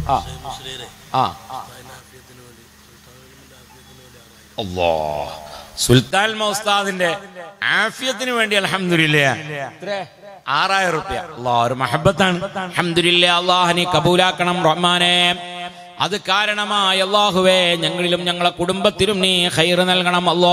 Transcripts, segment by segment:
ആ ആ അല്ലാ സുൽത്താൻ മൗസ്താദിന്റെ ആഫിയത്തിന് വേണ്ടി അൽഹംദുലില്ലാ എത്ര ആറായിരം റുപ്യ അല്ലാ ഒരു മഹബത്താണ് അൽഹംദുലില്ലാ അല്ലാഹ് നീ കബൂലാക്കണം റഹ്മാനെ അത് കാരണമായി അള്ളാഹുവേ ഞങ്ങളിലും ഞങ്ങളെ കുടുംബത്തിലും നീ ഖൈർ നൽകണം അല്ലോ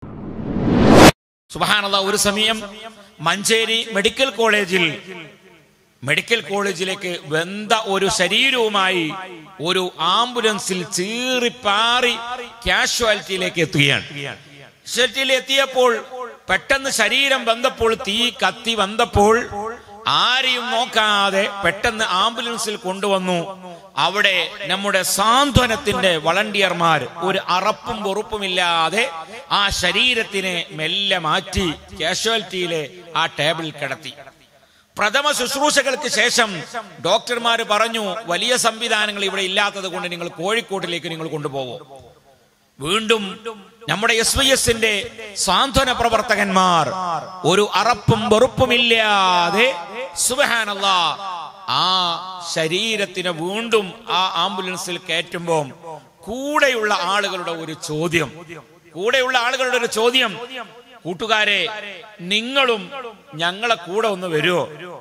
സുബഹാനല്ലാ ഒരു സമയം മഞ്ചേരി മെഡിക്കൽ കോളേജിൽ മെഡിക്കൽ കോളേജിലേക്ക് വെന്ത ഒരു ശരീരവുമായി ഒരു ആംബുലൻസിൽ ചീറിപ്പാറി കാഷ്വാലിറ്റിയിലേക്ക് എത്തുകയാണ് കാഷ്വാലിറ്റിയിൽ എത്തിയപ്പോൾ പെട്ടെന്ന് ശരീരം വന്നപ്പോൾ തീ കത്തി വന്നപ്പോൾ ആരെയും നോക്കാതെ പെട്ടെന്ന് ആംബുലൻസിൽ കൊണ്ടുവന്നു അവിടെ നമ്മുടെ സാന്ത്വനത്തിന്റെ വളണ്ടിയർമാർ ഒരു അറപ്പും വെറുപ്പുമില്ലാതെ ആ ശരീരത്തിനെ മെല്ലെ മാറ്റി കാഷ്വാലിറ്റിയിലെ ആ ടേബിളിൽ കിടത്തി പ്രഥമ ശുശ്രൂഷകൾക്ക് ശേഷം ഡോക്ടർമാർ പറഞ്ഞു വലിയ സംവിധാനങ്ങൾ ഇവിടെ ഇല്ലാത്തത് കൊണ്ട് നിങ്ങൾ കോഴിക്കോട്ടിലേക്ക് നിങ്ങൾ കൊണ്ടുപോകും വീണ്ടും നമ്മുടെ എസ് വൈ എസിന്റെ സാന്ത്വന പ്രവർത്തകന്മാർ ഒരു അറപ്പും വെറുപ്പുമില്ലാതെ സുബഹാനല്ല ആ ശരീരത്തിനെ വീണ്ടും ആ ആംബുലൻസിൽ കയറ്റുമ്പോൾ കൂടെയുള്ള ആളുകളുടെ ഒരു ചോദ്യം കൂടെയുള്ള ആളുകളുടെ ഒരു ചോദ്യം കൂട്ടുകാരെ നിങ്ങളും ഞങ്ങളെ കൂടെ ഒന്ന് വരുമോ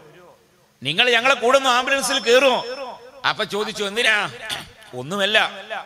നിങ്ങൾ ഞങ്ങളെ കൂടെ ഒന്ന് ആംബുലൻസിൽ കയറുമോ അപ്പൊ ചോദിച്ചു എന്തിനാ ഒന്നുമല്ല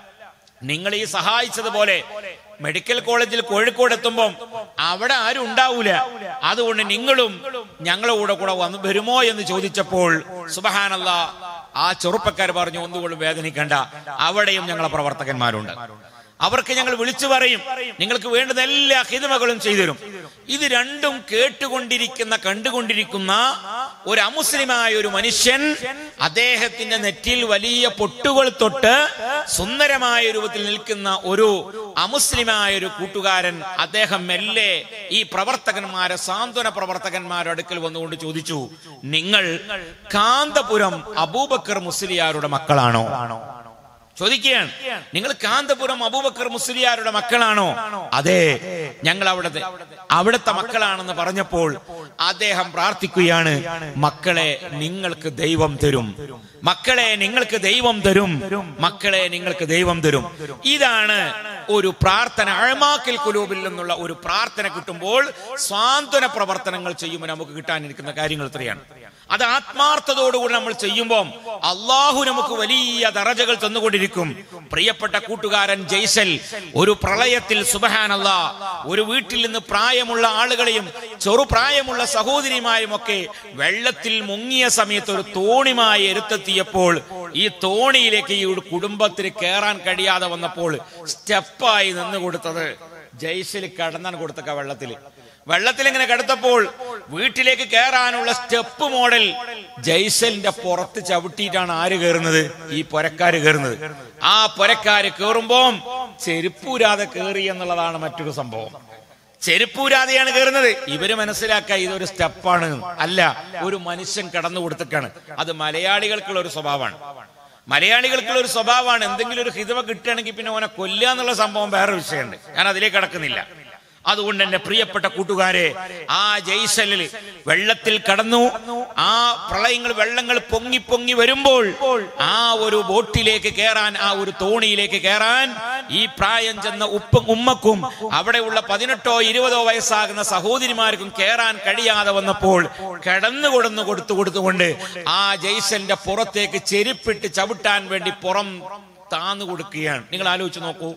നിങ്ങൾ ഈ സഹായിച്ചതുപോലെ മെഡിക്കൽ കോളേജിൽ കോഴിക്കോട് എത്തുമ്പോൾ അവിടെ ആരും ഉണ്ടാവൂല അതുകൊണ്ട് നിങ്ങളും ഞങ്ങളെ കൂടെ കൂടെ വന്ന് വരുമോ എന്ന് ചോദിച്ചപ്പോൾ സുബഹാനല്ല ആ ചെറുപ്പക്കാർ പറഞ്ഞു ഒന്നുകൊണ്ടും വേദനിക്കണ്ട അവിടെയും ഞങ്ങളെ പ്രവർത്തകന്മാരുണ്ട് അവർക്ക് ഞങ്ങൾ വിളിച്ചു പറയും നിങ്ങൾക്ക് വേണ്ടുന്ന എല്ലാ ഹിതമകളും ചെയ്തുതരും ഇത് രണ്ടും കേട്ടുകൊണ്ടിരിക്കുന്ന കണ്ടുകൊണ്ടിരിക്കുന്ന ഒരു അമുസ്ലിമായ ഒരു മനുഷ്യൻ അദ്ദേഹത്തിന്റെ നെറ്റിൽ വലിയ പൊട്ടുകൾ തൊട്ട് സുന്ദരമായ രൂപത്തിൽ നിൽക്കുന്ന ഒരു അമുസ്ലിമായ ഒരു കൂട്ടുകാരൻ അദ്ദേഹം മെല്ലെ ഈ പ്രവർത്തകന്മാരെ സാന്ത്വന പ്രവർത്തകന്മാരുടെ അടുക്കൽ വന്നുകൊണ്ട് ചോദിച്ചു നിങ്ങൾ കാന്തപുരം അബൂബക്കർ മുസ്ലിയാരുടെ മക്കളാണോ ചോദിക്കുകയാണ് നിങ്ങൾ കാന്തപുരം അബൂബക്കർ മുസ്ലിയാരുടെ മക്കളാണോ അതെ ഞങ്ങൾ അവിടുത്തെ അവിടുത്തെ മക്കളാണെന്ന് പറഞ്ഞപ്പോൾ അദ്ദേഹം പ്രാർത്ഥിക്കുകയാണ് മക്കളെ നിങ്ങൾക്ക് ദൈവം തരും മക്കളെ നിങ്ങൾക്ക് ദൈവം തരും മക്കളെ നിങ്ങൾക്ക് ദൈവം തരും ഇതാണ് ഒരു പ്രാർത്ഥന അഴമാക്കൽ കുലൂബിൽ നിന്നുള്ള ഒരു പ്രാർത്ഥന കിട്ടുമ്പോൾ സ്വാന്തന പ്രവർത്തനങ്ങൾ ചെയ്യുമ്പോൾ നമുക്ക് കിട്ടാനിരിക്കുന്ന കാര്യങ്ങൾ ഇത്രയാണ് അത് ആത്മാർത്ഥതയോടുകൂടി നമ്മൾ ചെയ്യുമ്പോൾ അള്ളാഹു നമുക്ക് വലിയ ദറജകൾ തന്നുകൊണ്ടിരിക്കും പ്രിയപ്പെട്ട കൂട്ടുകാരൻ ജയ്സൽ ഒരു പ്രളയത്തിൽ സുബഹാനല്ല ഒരു വീട്ടിൽ നിന്ന് പ്രായമുള്ള ആളുകളെയും ചെറുപ്രായമുള്ള സഹോദരിമാരും ഒക്കെ വെള്ളത്തിൽ മുങ്ങിയ സമയത്ത് ഒരു തോണിമായി എരുത്തെത്തിയപ്പോൾ ഈ തോണിയിലേക്ക് ഈ ഒരു കുടുംബത്തിന് കയറാൻ കഴിയാതെ വന്നപ്പോൾ സ്റ്റെപ്പായി നിന്ന് കൊടുത്തത് ജയ്സൽ കടന്നാൻ കൊടുത്തക്ക വെള്ളത്തിൽ വെള്ളത്തിൽ ഇങ്ങനെ കിടത്തപ്പോൾ വീട്ടിലേക്ക് കയറാനുള്ള സ്റ്റെപ്പ് മോഡൽ ജയ്സലിന്റെ പുറത്ത് ചവിട്ടിയിട്ടാണ് ആര് കയറുന്നത് ഈ പൊരക്കാര് കയറുന്നത് ആ പൊരക്കാര് കയറുമ്പോ ചെരുപ്പൂരാതെ കയറി എന്നുള്ളതാണ് മറ്റൊരു സംഭവം ചെരുപ്പൂരാതെയാണ് കയറുന്നത് ഇവര് മനസ്സിലാക്കുക ഇതൊരു സ്റ്റെപ്പാണ് അല്ല ഒരു മനുഷ്യൻ കടന്നു കൊടുത്തിട്ടാണ് അത് മലയാളികൾക്കുള്ള ഒരു സ്വഭാവമാണ് മലയാളികൾക്കുള്ള ഒരു സ്വഭാവമാണ് എന്തെങ്കിലും ഒരു ഹിതവ കിട്ടുകയാണെങ്കിൽ പിന്നെ ഓനെ കൊല്ലുക എന്നുള്ള സംഭവം വേറെ വിഷയമുണ്ട് ഞാൻ അതിലേക്ക് കടക്കുന്നില്ല അതുകൊണ്ട് എന്റെ പ്രിയപ്പെട്ട കൂട്ടുകാരെ ആ ജയ്സലിൽ വെള്ളത്തിൽ കടന്നു ആ പ്രളയങ്ങൾ വെള്ളങ്ങൾ പൊങ്ങി പൊങ്ങി വരുമ്പോൾ ആ ഒരു ബോട്ടിലേക്ക് കയറാൻ ആ ഒരു തോണിയിലേക്ക് കയറാൻ ഈ പ്രായം ചെന്ന ഉപ്പും ഉമ്മക്കും അവിടെയുള്ള പതിനെട്ടോ ഇരുപതോ വയസ്സാകുന്ന സഹോദരിമാർക്കും കയറാൻ കഴിയാതെ വന്നപ്പോൾ കിടന്നു കൊടുന്നു കൊടുത്തു കൊടുത്തുകൊണ്ട് ആ ജയ്സലിന്റെ പുറത്തേക്ക് ചെരുപ്പിട്ട് ചവിട്ടാൻ വേണ്ടി പുറം താന്നു കൊടുക്കുകയാണ് നിങ്ങൾ ആലോചിച്ച് നോക്കൂ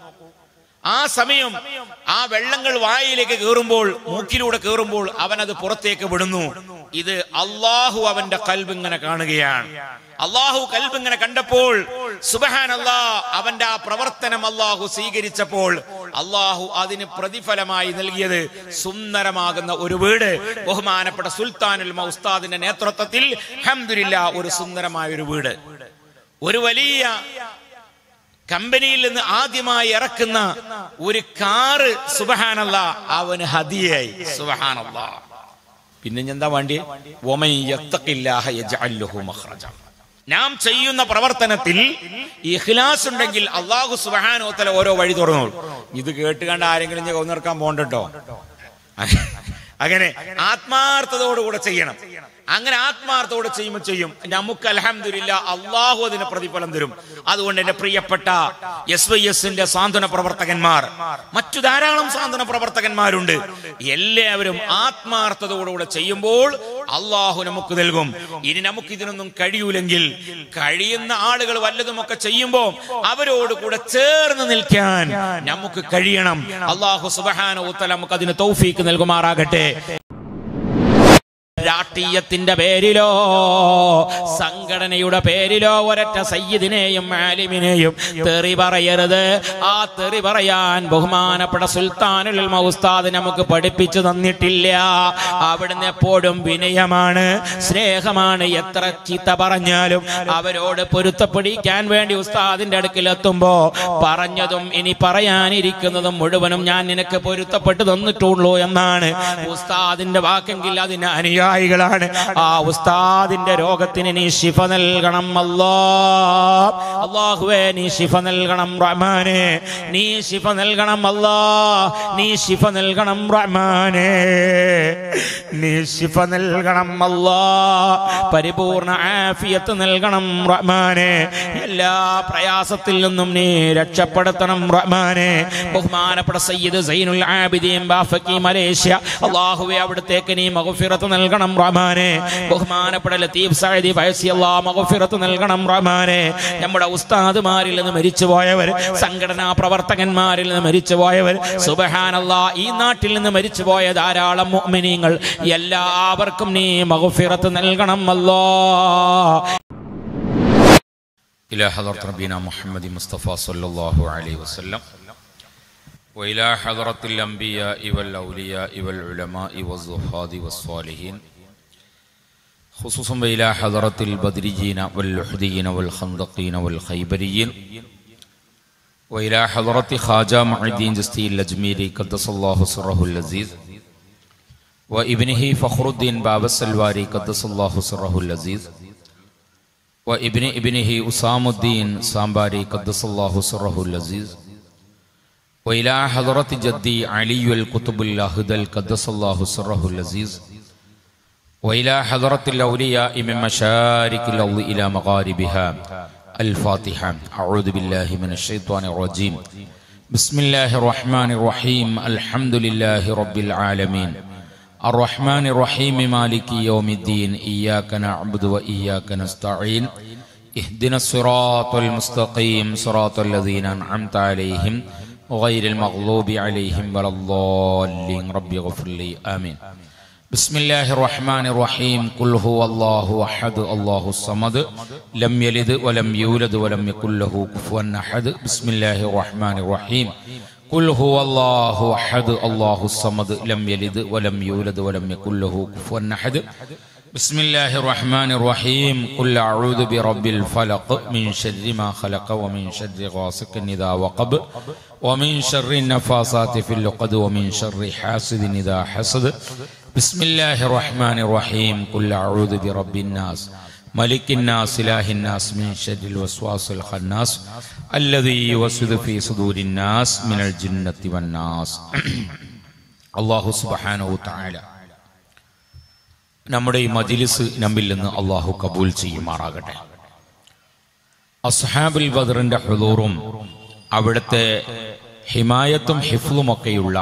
ആ സമയം ആ വെള്ളങ്ങൾ വായിലേക്ക് കയറുമ്പോൾ മൂക്കിലൂടെ കയറുമ്പോൾ അവൻ അത് പുറത്തേക്ക് വിടുന്നു ഇത് അള്ളാഹു അവന്റെ കൽബിങ്ങനെ കാണുകയാണ് അള്ളാഹു കൽബിങ്ങനെ കണ്ടപ്പോൾ സുബഹാൻ അല്ലാ അവന്റെ ആ പ്രവർത്തനം അള്ളാഹു സ്വീകരിച്ചപ്പോൾ അള്ളാഹു അതിന് പ്രതിഫലമായി നൽകിയത് സുന്ദരമാകുന്ന ഒരു വീട് ബഹുമാനപ്പെട്ട സുൽത്താനുൽ ഉസ്താദിന്റെ നേതൃത്വത്തിൽ ഹംദുലില്ല ഒരു സുന്ദരമായ ഒരു വീട് ഒരു വലിയ കമ്പനിയിൽ നിന്ന് ആദ്യമായി ഇറക്കുന്ന ഒരു കാറ് സുബഹാനല്ല അവന് ഹദിയായി സുബഹാനല്ല പിന്നെ എന്താ വേണ്ടി നാം ചെയ്യുന്ന പ്രവർത്തനത്തിൽ ഇഖ്ലാസ് ഉണ്ടെങ്കിൽ അള്ളാഹു സുബഹാനോത്തല ഓരോ വഴി തുറന്നു ഇത് കേട്ട് കണ്ട ആരെങ്കിലും ഞാൻ കൊന്നിറക്കാൻ പോകണ്ടോ അങ്ങനെ ആത്മാർത്ഥതയോടുകൂടെ ചെയ്യണം അങ്ങനെ ആത്മാർത്ഥത്തോടെ ചെയ്യുമ്പോൾ ചെയ്യും നമുക്ക് അലഹമില്ല അള്ളാഹു അതിന് പ്രതിഫലം തരും അതുകൊണ്ട് എന്റെ പ്രിയപ്പെട്ട എസ് വൈ എസിന്റെ സാന്ത്വന പ്രവർത്തകന്മാർ മറ്റു ധാരാളം സാന്ത്വന പ്രവർത്തകന്മാരുണ്ട് എല്ലാവരും ആത്മാർത്ഥതയോടുകൂടെ ചെയ്യുമ്പോൾ അള്ളാഹു നമുക്ക് നൽകും ഇനി നമുക്ക് ഇതിനൊന്നും കഴിയൂലെങ്കിൽ കഴിയുന്ന ആളുകൾ വല്ലതുമൊക്കെ ചെയ്യുമ്പോൾ അവരോട് കൂടെ ചേർന്ന് നിൽക്കാൻ നമുക്ക് കഴിയണം അള്ളാഹു സുബഹാന നമുക്ക് അതിന് തൗഫീക്ക് നൽകുമാറാകട്ടെ രാഷ്ട്രീയത്തിന്റെ പേരിലോ സംഘടനയുടെ പേരിലോ ഒരൊറ്റ സയ്യിദിനെയും ആലിമിനെയും തെറി പറയരുത് ആ തെറി പറയാൻ ബഹുമാനപ്പെട്ട സുൽത്താനുൽ ഉസ്താദ് നമുക്ക് പഠിപ്പിച്ചു തന്നിട്ടില്ല അവിടുന്ന് എപ്പോഴും വിനയമാണ് സ്നേഹമാണ് എത്ര ചീത്ത പറഞ്ഞാലും അവരോട് പൊരുത്തപ്പെടിക്കാൻ വേണ്ടി ഉസ്താദിന്റെ അടുക്കൽ എത്തുമ്പോ പറഞ്ഞതും ഇനി പറയാനിരിക്കുന്നതും മുഴുവനും ഞാൻ നിനക്ക് പൊരുത്തപ്പെട്ട് തന്നിട്ടുള്ളൂ എന്നാണ് ഉസ്താദിന്റെ വാക്കെങ്കിൽ അതിന് അനുയായികളാണ് ആ ഉസ്താദിന്റെ രോഗത്തിന് നീ ശിഫ നൽകണം അല്ലാ അള്ളാഹുവേ നീ ശിഫ നൽകണം റഹ്മാനെ നീ ശിഫ നൽകണം അല്ലാ നീ ശിഫ നൽകണം റഹ്മാനെ നീ ശിഫ നൽകണം അല്ലാ പരിപൂർണ ആഫിയത്ത് നൽകണം റഹ്മാനെ എല്ലാ പ്രയാസത്തിൽ നിന്നും നീ രക്ഷപ്പെടുത്തണം റഹ്മാനെ ബഹുമാനപ്പെട്ട സയ്യിദ് സൈനുൽ ആബിദീൻ ബാഫക്കി മലേഷ്യ അള്ളാഹുവെ അവിടത്തേക്ക് നീ മഗ്ഫിറത്ത് നൽകണം റഹ്മാനെ ബഹുമാനപ്പെട്ട ലത്തീഫ് സഅദി ഫൈസി അല്ലാ മഗ്ഫിറത്ത് നൽകണം റഹ്മാനെ നമ്മുടെ ഉസ്താദുമാരിൽ നിന്ന് മരിച്ചുപോയവർ സംഘടനാ പ്രവർത്തകന്മാരിൽ നിന്ന് മരിച്ചുപോയവർ സുബഹാനല്ലാ ഈ നാട്ടിൽ നിന്ന് മരിച്ചുപോയ ധാരാളം മുഅ്മിനീങ്ങൾ എല്ലാവർക്കും നീ മഗ്ഫിറത്ത് നൽകണം അല്ലാ إلى حضرة نبينا محمد مصطفى صلى الله عليه وسلم وإلى حضرة الأنبياء والأولياء والعلماء والزهاد والصالحين خصوصا وإلى حضرة البدريين واللحديين والخندقين والخيبريين وإلى حضرة خواجة معين الدين جستي الأجميري قدس الله سره اللذيذ وابنه فخر الدين باب السلواري قدس الله سره اللذيذ وابن ابنه أسام الدين سامباري قدس الله سره اللذيذ وإلى حضرة جدي علي القطب اللاهد قدس الله سره اللذيذ وإلى حضرة الأولياء من مشارق الأرض إلى مغاربها الفاتحة أعوذ بالله من الشيطان الرجيم بسم الله الرحمن الرحيم الحمد لله رب العالمين الرحمن الرحيم مالك يوم الدين إياك نعبد وإياك نستعين اهدنا الصراط المستقيم صراط الذين أنعمت عليهم غير المغضوب عليهم ولا الضالين رب اغفر لي آمين بسم الله الرحمن الرحيم قل هو الله أحد الله الصمد لم يلد ولم يولد ولم يكن له كفوا أحد بسم الله الرحمن الرحيم قل هو الله أحد الله الصمد لم يلد ولم يولد ولم يكن له كفوا أحد بسم الله الرحمن الرحيم قل أعوذ برب الفلق من شر ما خلق ومن شر غاسق إذا وقب ومن شر النفاثات في اللقد ومن شر حاسد إذا حسد بسم الله الرحمن الرحيم قل أعوذ برب الناس ملك الناس إله الناس من شر الوسواس الخناس الذي يوسوس في صدور الناس من الجنة والناس الله سبحانه وتعالى നമ്മുടെ ഈ മജിലിസ് നമ്മിൽ നിന്ന് അള്ളാഹു കബൂൽ ചെയ്യുമാറാകട്ടെ അസ്ഹാബുൽ ബദറിന്റെ ഹുദൂറും അവിടുത്തെ ഹിമായത്തും ഹിഫ്ലുമൊക്കെയുള്ള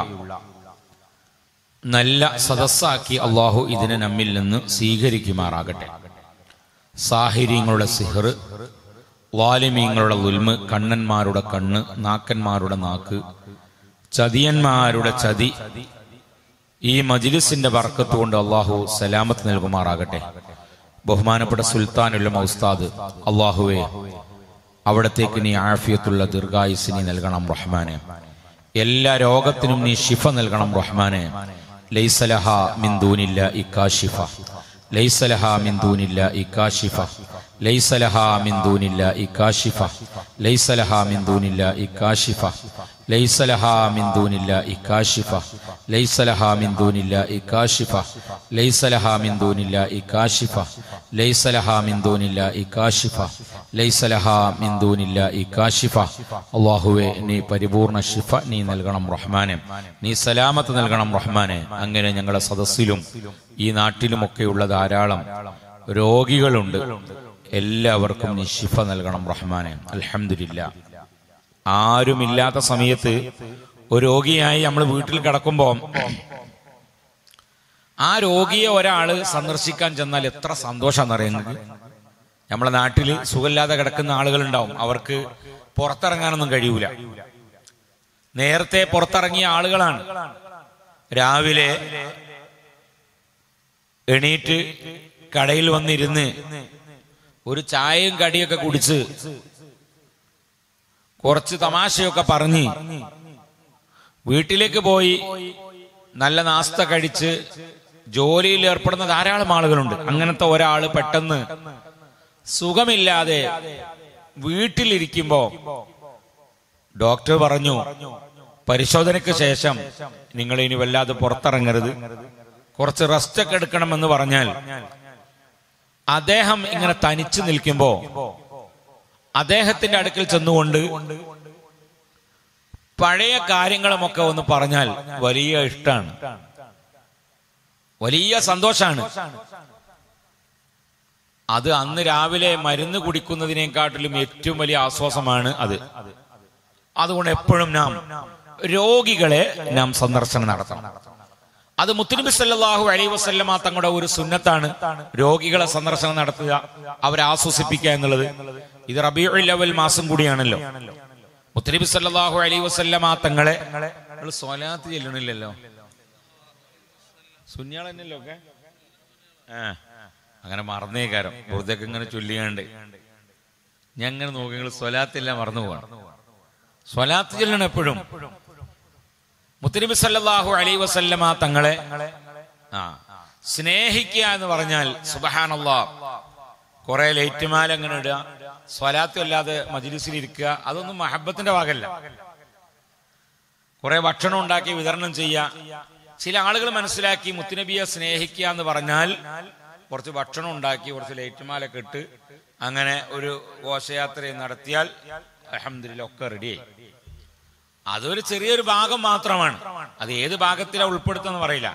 നല്ല സദസ്സാക്കി അള്ളാഹു ഇതിനെ നമ്മിൽ നിന്ന് സ്വീകരിക്കുമാറാകട്ടെ സാഹിര്യങ്ങളുടെ സിഹർ വാലിമീങ്ങളുടെ ലുൽമ് കണ്ണന്മാരുടെ കണ്ണ് നാക്കന്മാരുടെ നാക്ക് ചതിയന്മാരുടെ ചതി ഈ മജിലിസിന്റെ വർക്കത്ത് കൊണ്ട് അള്ളാഹു സലാമത്ത് നൽകുമാറാകട്ടെ ബഹുമാനപ്പെട്ട സുൽത്താനുള്ള മൗസ്താദ് അള്ളാഹുവെ അവിടത്തേക്ക് നീ ആഫിയത്തുള്ള ദീർഘായുസിനി നൽകണം റഹ്മാനെ എല്ലാ രോഗത്തിനും നീ ഷിഫ നൽകണം റഹ്മാനെ ലൈസലഹ മിന്ദൂനില്ല ഇക്കാശിഫ ലൈസലഹ മിന്ദൂനില്ല ഇക്കാശിഫ ലൈസലഹ മിന്ദൂനില്ല ഇക്കാശിഫ ലൈസലഹ മിന്ദൂനില്ല ഇക്കാശിഫ ലൈസലഹ മിന്ദൂനില്ല ഇക്കാശിഫ ലൈസലഹ മിന്ദൂനില്ല ഇക്കാശിഫ ലൈസലഹ മിന്ദൂനില്ല ഇക്കാശിഫ ലൈസലഹ മിന്ദൂനില്ല ഇക്കാശിഫ ലൈസലഹ മിന്ദൂനില്ല ഈ കാശിഫ അള്ളാഹുവെ നീ പരിപൂർണ ഷിഫ നീ നൽകണം റഹ്മാനെ നീ സലാമത്ത് നൽകണം റഹ്മാനെ അങ്ങനെ ഞങ്ങളുടെ സദസ്സിലും ഈ നാട്ടിലുമൊക്കെയുള്ള ധാരാളം രോഗികളുണ്ട് എല്ലാവർക്കും നീ ഷിഫ നൽകണം റഹ്മാനെ അൽഹംദുലില്ല ആരുമില്ലാത്ത സമയത്ത് ഒരു രോഗിയായി നമ്മൾ വീട്ടിൽ കിടക്കുമ്പോൾ ആ രോഗിയെ ഒരാള് സന്ദർശിക്കാൻ ചെന്നാൽ എത്ര സന്തോഷാന്ന് അറിയുന്നത് നമ്മളെ നാട്ടിൽ സുഖമില്ലാതെ കിടക്കുന്ന ആളുകൾ ഉണ്ടാവും അവർക്ക് പുറത്തിറങ്ങാനൊന്നും കഴിയൂല നേരത്തെ പുറത്തിറങ്ങിയ ആളുകളാണ് രാവിലെ എണീറ്റ് കടയിൽ വന്നിരുന്ന് ഒരു ചായയും കടിയൊക്കെ കുടിച്ച് കുറച്ച് തമാശയൊക്കെ പറഞ്ഞ് വീട്ടിലേക്ക് പോയി നല്ല നാസ്ത കഴിച്ച് ജോലിയിൽ ഏർപ്പെടുന്ന ധാരാളം ആളുകളുണ്ട് അങ്ങനത്തെ ഒരാള് പെട്ടെന്ന് സുഖമില്ലാതെ വീട്ടിലിരിക്കുമ്പോ ഡോക്ടർ പറഞ്ഞു പരിശോധനയ്ക്ക് ശേഷം നിങ്ങൾ ഇനി വല്ലാതെ പുറത്തിറങ്ങരുത് കുറച്ച് റെസ്റ്റ് ഒക്കെ എടുക്കണമെന്ന് പറഞ്ഞാൽ അദ്ദേഹം ഇങ്ങനെ തനിച്ചു നിൽക്കുമ്പോ അദ്ദേഹത്തിന്റെ അടുക്കൽ ചെന്നുകൊണ്ട് പഴയ കാര്യങ്ങളുമൊക്കെ ഒന്ന് പറഞ്ഞാൽ വലിയ ഇഷ്ടമാണ് വലിയ സന്തോഷാണ് അത് അന്ന് രാവിലെ മരുന്ന് കുടിക്കുന്നതിനേക്കാട്ടിലും ഏറ്റവും വലിയ ആശ്വാസമാണ് അത് അതുകൊണ്ട് എപ്പോഴും നാം രോഗികളെ നാം സന്ദർശനം നടത്തണം അത് മുത്തുനബി സല്ലല്ലാഹു അലൈഹി വസല്ലമ തങ്ങളുടെ ഒരു സുന്നത്താണ് രോഗികളെ സന്ദർശനം നടത്തുക അവരെ ആശ്വസിപ്പിക്കുക എന്നുള്ളത് ഇത് റബീഉൽ അവൽ മാസം കൂടിയാണല്ലോ മുത്തുനബി സല്ലല്ലാഹു അലൈഹി വസല്ലമ തങ്ങളെ നിങ്ങൾ സ്വലാത്ത് ചെല്ലണില്ലല്ലോ സുന്യാൾ തന്നെയല്ലോ ഒക്കെ ആ അങ്ങനെ മറന്നേക്കാരം വെറുതെ ഇങ്ങനെ ചൊല്ലിയാണ്ട് ഞാൻ അങ്ങനെ നോക്കി നിങ്ങൾ സ്വലാത്തില്ല മറന്നു പോവാണ് സ്വലാത്ത് ചെല്ലണം എപ്പോഴും മുത്തനബി സല്ലല്ലാഹു അലൈഹി വസല്ലമ തങ്ങളെ ആ സ്നേഹിക്കുക എന്ന് പറഞ്ഞാൽ സുബഹാനല്ലാ കുറെ ലൈറ്റുമാല അങ്ങനെ ഇടുക സ്വലാത്തും അല്ലാതെ മജിലിസിൽ ഇരിക്കുക അതൊന്നും മഹബത്തിന്റെ ഭാഗമല്ല കുറെ ഭക്ഷണം ഉണ്ടാക്കി വിതരണം ചെയ്യുക ചില ആളുകൾ മനസ്സിലാക്കി മുത്തുനബിയെ സ്നേഹിക്കുക എന്ന് പറഞ്ഞാൽ കുറച്ച് ഭക്ഷണം ഉണ്ടാക്കി കുറച്ച് ലൈറ്റുമാലൊക്കെ ഇട്ട് അങ്ങനെ ഒരു ഘോഷയാത്ര നടത്തിയാൽ അഹമ്മദില്ല ഒക്കെ റെഡിയായി അതൊരു ചെറിയൊരു ഭാഗം മാത്രമാണ് അത് ഏത് ഭാഗത്തിലാണ് ഉൾപ്പെടുത്തുന്ന പറയില്ല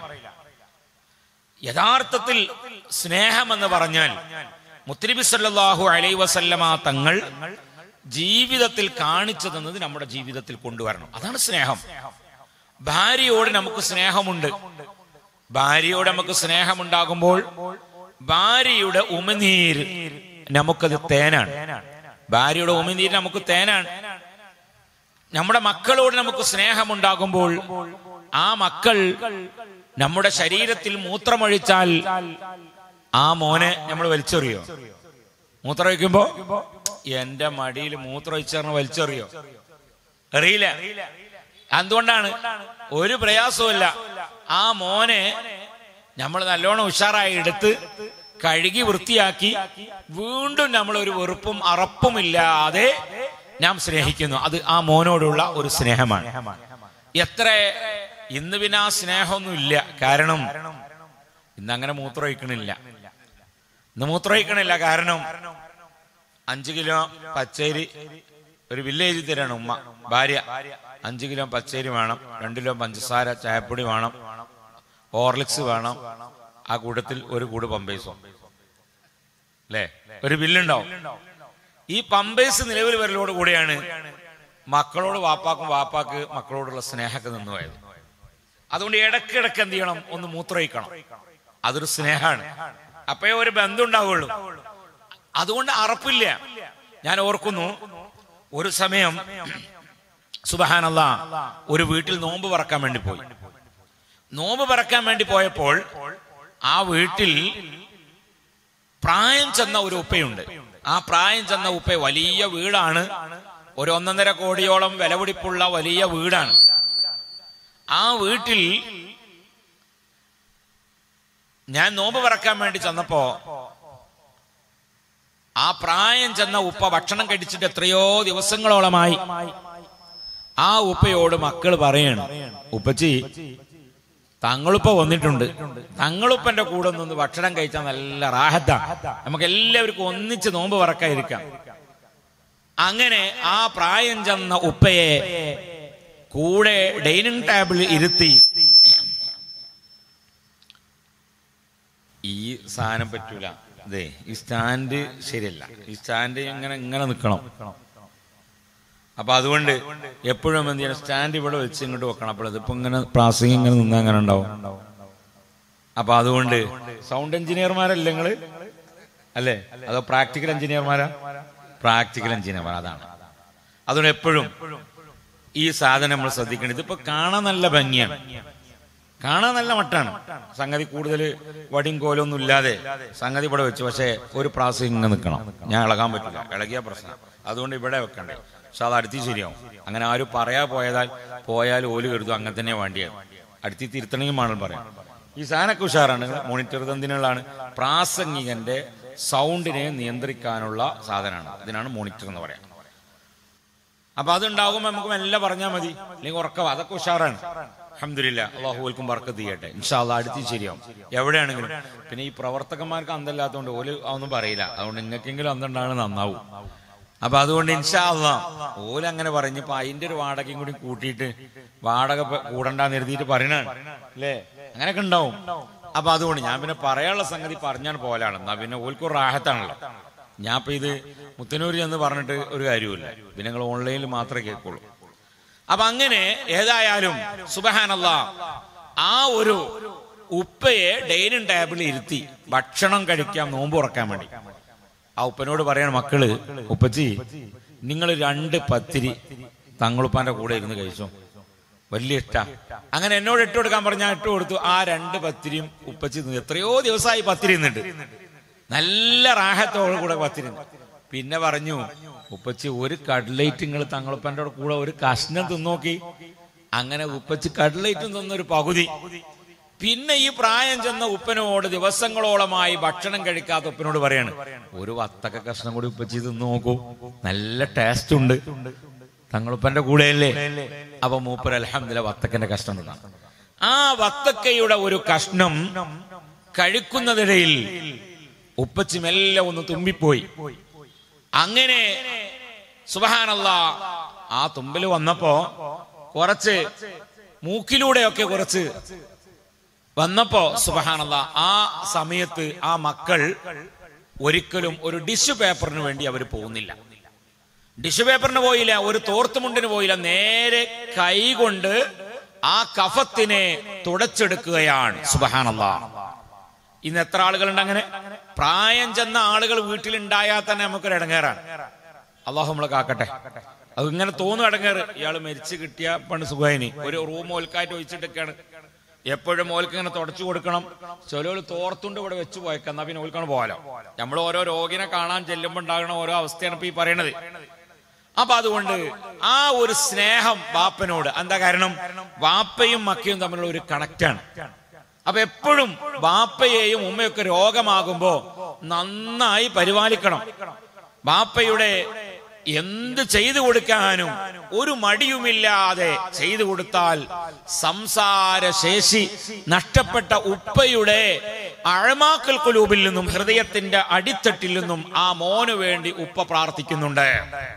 യഥാർത്ഥത്തിൽ സ്നേഹം എന്ന് പറഞ്ഞാൽ മുത്തനബി സല്ലല്ലാഹു അലൈഹി വസല്ലമ തങ്ങൾ ജീവിതത്തിൽ കാണിച്ചു തന്നത് നമ്മുടെ ജീവിതത്തിൽ കൊണ്ടുവരണം അതാണ് സ്നേഹം ഭാര്യയോട് നമുക്ക് സ്നേഹമുണ്ട് ഭാര്യയോട് നമുക്ക് സ്നേഹമുണ്ടാകുമ്പോൾ ഭാര്യയുടെ ഉമിനീര് നമുക്കത് തേനാണ് ഭാര്യയുടെ ഉമിനീര് നമുക്ക് തേനാണ് നമ്മുടെ മക്കളോട് നമുക്ക് സ്നേഹമുണ്ടാകുമ്പോൾ ആ മക്കൾ നമ്മുടെ ശരീരത്തിൽ മൂത്രമൊഴിച്ചാൽ ആ മോനെ നമ്മൾ വലിച്ചെറിയോ മൂത്രമൊഴിക്കുമ്പോ എന്റെ മടിയിൽ മൂത്രമൊഴിച്ചറിന് വലിച്ചെറിയോ അറിയില്ല എന്തുകൊണ്ടാണ് ഒരു പ്രയാസവുമില്ല ആ മോനെ നമ്മൾ നല്ലോണം ഉഷാറായി എടുത്ത് കഴുകി വൃത്തിയാക്കി വീണ്ടും നമ്മൾ ഒരു വെറുപ്പും അറപ്പുമില്ലാതെ നാം സ്നേഹിക്കുന്നു അത് ആ മോനോടുള്ള ഒരു സ്നേഹമാണ് എത്ര ഇന്ന് പിന്നെ ആ സ്നേഹമൊന്നും ഇല്ല കാരണം ഇന്ന് അങ്ങനെ മൂത്രമൊഴിക്കണില്ല ഇന്ന് മൂത്രമൊഴിക്കണില്ല കാരണം അഞ്ചു കിലോ പച്ചരി ഒരു വില്ലേജ് തരാണ് ഉമ്മ ഭാര്യ അഞ്ചു കിലോ പച്ചരി വേണം രണ്ടു കിലോ പഞ്ചസാര ചായപ്പൊടി വേണം ഹോർലിക്സ് വേണം ആ കൂട്ടത്തിൽ ഒരു കൂട് പമ്പേഴ്സും അല്ലേ ഒരു ബില്ലുണ്ടാവും ഈ പമ്പേഴ്സ് നിലവിൽ വരലോട് കൂടിയാണ് മക്കളോട് വാപ്പാക്കും വാപ്പാക്ക് മക്കളോടുള്ള സ്നേഹമൊക്കെ നിന്ന് പോയത് അതുകൊണ്ട് ഇടയ്ക്കിടയ്ക്ക് എന്ത് ചെയ്യണം ഒന്ന് മൂത്രയിക്കണം അതൊരു സ്നേഹമാണ് അപ്പേ ഒരു ബന്ധം ഉണ്ടാവുള്ളൂ അതുകൊണ്ട് അറപ്പില്ല ഞാൻ ഓർക്കുന്നു ഒരു സമയം സുബഹാനല്ല ഒരു വീട്ടിൽ നോമ്പ് പറക്കാൻ വേണ്ടി പോയി നോമ്പ് പറക്കാൻ വേണ്ടി പോയപ്പോൾ ആ വീട്ടിൽ പ്രായം ചെന്ന ഒരു ഉപ്പയുണ്ട് ആ പ്രായം ചെന്ന ഉപ്പ വലിയ വീടാണ് ഒരു ഒന്നൊന്നര കോടിയോളം വിലപിടിപ്പുള്ള വലിയ വീടാണ് ആ വീട്ടിൽ ഞാൻ നോമ്പ് പറക്കാൻ വേണ്ടി ചെന്നപ്പോ ആ പ്രായം ചെന്ന ഉപ്പ ഭക്ഷണം കഴിച്ചിട്ട് എത്രയോ ദിവസങ്ങളോളമായി ആ ഉപ്പയോട് മക്കൾ പറയണം ഉപ്പച്ചി തങ്ങളുപ്പ വന്നിട്ടുണ്ട് തങ്ങളുപ്പന്റെ കൂടെ നിന്ന് ഭക്ഷണം കഴിച്ചാൽ നല്ല റാഹത്ത നമുക്ക് എല്ലാവർക്കും ഒന്നിച്ച് നോമ്പ് പറക്കാതിരിക്കാം അങ്ങനെ ആ പ്രായം ചെന്ന ഉപ്പയെ കൂടെ ഡൈനിങ് ടേബിളിൽ ഇരുത്തി ഈ സാധനം പറ്റൂല അതെ ഈ സ്റ്റാൻഡ് ശരിയല്ല ഈ സ്റ്റാൻഡ് ഇങ്ങനെ ഇങ്ങനെ നിൽക്കണം അപ്പൊ അതുകൊണ്ട് എപ്പോഴും എന്ത് ചെയ്യണം സ്റ്റാൻഡ് ഇവിടെ വെച്ച് ഇങ്ങോട്ട് വെക്കണം അപ്പോൾ ഇതിപ്പോ ഇങ്ങനെ പ്രാസിംഗ് ഇങ്ങനെ നിന്നാ അങ്ങനെ ഉണ്ടാവും അപ്പൊ അതുകൊണ്ട് സൗണ്ട് എഞ്ചിനീയർമാരല്ലേ നിങ്ങള് അല്ലേ അതോ പ്രാക്ടിക്കൽ എഞ്ചിനീയർമാരാ പ്രാക്ടിക്കൽ എഞ്ചിനീയർമാർ അതാണ് അതുകൊണ്ട് എപ്പോഴും ഈ സാധനം നമ്മൾ ശ്രദ്ധിക്കണം ഇതിപ്പോ കാണാൻ നല്ല ഭംഗിയാണ് കാണാൻ നല്ല മട്ടാണ് സംഗതി കൂടുതൽ വടിയും കോലൊന്നും ഇല്ലാതെ സംഗതി ഇവിടെ വെച്ചു പക്ഷേ ഒരു പ്രാസം ഇങ്ങനെ നിൽക്കണം ഞാൻ ഇളകാൻ പറ്റില്ല ഇളകിയ പ്രശ്നം അതുകൊണ്ട് ഇവിടെ വെക്കണ്ടേ പക്ഷെ അത് അടുത്തി ശരിയാവും അങ്ങനെ ആരും പറയാ പോയതാൽ പോയാൽ ഓല് കരുതും അങ്ങനെ തന്നെ വേണ്ടിയാണ് അടുത്തി തിരുത്തണമെങ്കിൽ വേണം പറയാം ഈ സാധനമൊക്കെ ഉഷാറാണ് മോണിറ്റർ എന്തിനുള്ളതാണ് പ്രാസംഗികന്റെ സൗണ്ടിനെ നിയന്ത്രിക്കാനുള്ള സാധനമാണ് ഇതിനാണ് മോണിറ്റർ എന്ന് പറയാം അപ്പൊ അതുണ്ടാകുമ്പോ നമുക്ക് മെല്ലെ പറഞ്ഞാൽ മതി അല്ലെങ്കിൽ ഉറക്കം അതൊക്കെ ഉഷാറാണ് അഹമ്മദില്ല അള്ളാഹുൽക്കും വർക്കത്ത് ചെയ്യട്ടെ ഇൻഷാല്ല അടുത്ത് ശരിയാവും എവിടെയാണെങ്കിലും പിന്നെ ഈ പ്രവർത്തകന്മാർക്ക് അന്തല്ലാത്തതുകൊണ്ട് ഓല് അതൊന്നും പറയില്ല അതുകൊണ്ട് നിങ്ങൾക്കെങ്കിലും അന്നുണ്ടാകണം നന്നാവും അപ്പൊ അതുകൊണ്ട് ഇൻഷാല്ല ഓല് അങ്ങനെ പറഞ്ഞപ്പോ അതിന്റെ ഒരു വാടകയും കൂടി കൂട്ടിയിട്ട് വാടക പ- കൂടണ്ടാന്ന് എഴുതിയിട്ട് പറയണാണ് അല്ലേ അങ്ങനെയൊക്കെ ഉണ്ടാവും അപ്പൊ അതുകൊണ്ട് ഞാൻ പിന്നെ പറയാനുള്ള സംഗതി പറഞ്ഞാണ് പോലാണ് എന്നാ പിന്നെ ഓൽക്കൊരു റാഹത്താണല്ലോ ഞാൻ ഇപ്പൊ ഇത് മുത്തനൂര് എന്ന് പറഞ്ഞിട്ട് ഒരു കാര്യമില്ല പിന്നെ നിങ്ങൾ ഓൺലൈനിൽ മാത്രമേ കേൾക്കുള്ളൂ അപ്പൊ അങ്ങനെ ഏതായാലും സുബഹാനല്ല ആ ഒരു ഉപ്പയെ ഡൈനിങ് ടേബിളിൽ ഇരുത്തി ഭക്ഷണം കഴിക്കാൻ നോമ്പ് ഉറക്കാൻ വേണ്ടി ആ ഉപ്പനോട് പറയണ മക്കള് ഉപ്പച്ചി നിങ്ങൾ രണ്ട് പത്തിരി തങ്ങളുപ്പാന്റെ കൂടെ ഇരുന്ന് കഴിച്ചോ വലിയ ഇഷ്ട അങ്ങനെ എന്നോട് ഇട്ട് കൊടുക്കാൻ പറഞ്ഞാൽ ഇട്ട് കൊടുത്തു ആ രണ്ട് പത്തിരിയും ഉപ്പച്ചി തിന്നു. എത്രയോ ദിവസമായി പത്തിരി നിന്നിട്ട് നല്ല റാഹത്തോടു കൂടെ പത്തിരി തിന്നു. പിന്നെ പറഞ്ഞു ഉപ്പച്ചി ഒരു കട്ലൈറ്റ് നിങ്ങൾ തങ്ങളുപ്പന്റെ കൂടെ ഒരു കഷ്ണം തിന്നോക്കി അങ്ങനെ ഉപ്പച്ചി കട്ലൈറ്റ് തിന്നൊരു പകുതി പിന്നെ ഈ പ്രായം ചെന്ന ഉപ്പനോട് ദിവസങ്ങളോളമായി ഭക്ഷണം കഴിക്കാത്ത ഉപ്പനോട് പറയാണ് ഒരു വത്തക്ക കഷ്ണം കൂടി ഉപ്പച്ചി തിന്നു നോക്കൂ നല്ല ടേസ്റ്റ് ഉണ്ട് തങ്ങളുപ്പന്റെ കൂടെയല്ലേ അപ്പൊ മൂപ്പർ അലഹമില്ല വത്തക്കന്റെ കഷ്ണം തിന്നാം ആ വത്തക്കയുടെ ഒരു കഷ്ണം കഴിക്കുന്നതിടയിൽ ഉപ്പച്ചി മെല്ലെ ഒന്ന് തുമ്പിപ്പോയി അങ്ങനെ സുബഹാനല്ല ആ തുമ്പിൽ വന്നപ്പോ കുറച്ച് മൂക്കിലൂടെയൊക്കെ കുറച്ച് വന്നപ്പോ സുബഹാനല്ല ആ സമയത്ത് ആ മക്കൾ ഒരിക്കലും ഒരു ഡിഷ് പേപ്പറിന് വേണ്ടി അവർ പോകുന്നില്ല ഡിഷ് പേപ്പറിന് പോയില്ല ഒരു തോർത്തുമുണ്ടിന് പോയില്ല നേരെ കൈകൊണ്ട് ആ കഫത്തിനെ തുടച്ചെടുക്കുകയാണ് സുബഹാനല്ല ഇന്ന് എത്ര ആളുകളുണ്ട് അങ്ങനെ പ്രായം ചെന്ന ആളുകൾ വീട്ടിലുണ്ടായാൽ തന്നെ നമുക്കൊരു ഇടങ്ങേറാണ് അള്ളാഹു നമ്മളെ കാക്കട്ടെ അത് ഇങ്ങനെ തോന്നും ഇടങ്ങേറ് ഇയാൾ മരിച്ചു കിട്ടിയ പണ്ട് സുഖായിനി ഒരു റൂം ഓൽക്കായിട്ട് ഒഴിച്ചിട്ടൊക്കെയാണ് എപ്പോഴും ഓൽക്ക് ഇങ്ങനെ തുടച്ചു കൊടുക്കണം ചിലവർ തോർത്തുണ്ട് ഇവിടെ വെച്ച് പോയേക്കാം എന്നാ പിന്നെ ഓൽക്കാണ് പോകാലോ നമ്മൾ ഓരോ രോഗിനെ കാണാൻ ചെല്ലുമ്പോൾ ഉണ്ടാകുന്ന ഓരോ അവസ്ഥയാണ് ഇപ്പൊ ഈ പറയണത് അപ്പൊ അതുകൊണ്ട് ആ ഒരു സ്നേഹം വാപ്പനോട് എന്താ കാരണം വാപ്പയും മക്കയും തമ്മിലുള്ള ഒരു കണക്റ്റാണ് അപ്പൊ എപ്പോഴും വാപ്പയെയും ഉമ്മയൊക്കെ രോഗമാകുമ്പോ നന്നായി പരിപാലിക്കണം വാപ്പയുടെ എന്ത് ചെയ്തു കൊടുക്കാനും ഒരു മടിയുമില്ലാതെ ചെയ്തു കൊടുത്താൽ സംസാര ശേഷി നഷ്ടപ്പെട്ട ഉപ്പയുടെ അഴമാക്കൽ കുലൂബിൽ നിന്നും ഹൃദയത്തിന്റെ അടിത്തട്ടിൽ നിന്നും ആ മോന് വേണ്ടി ഉപ്പ പ്രാർത്ഥിക്കുന്നുണ്ട്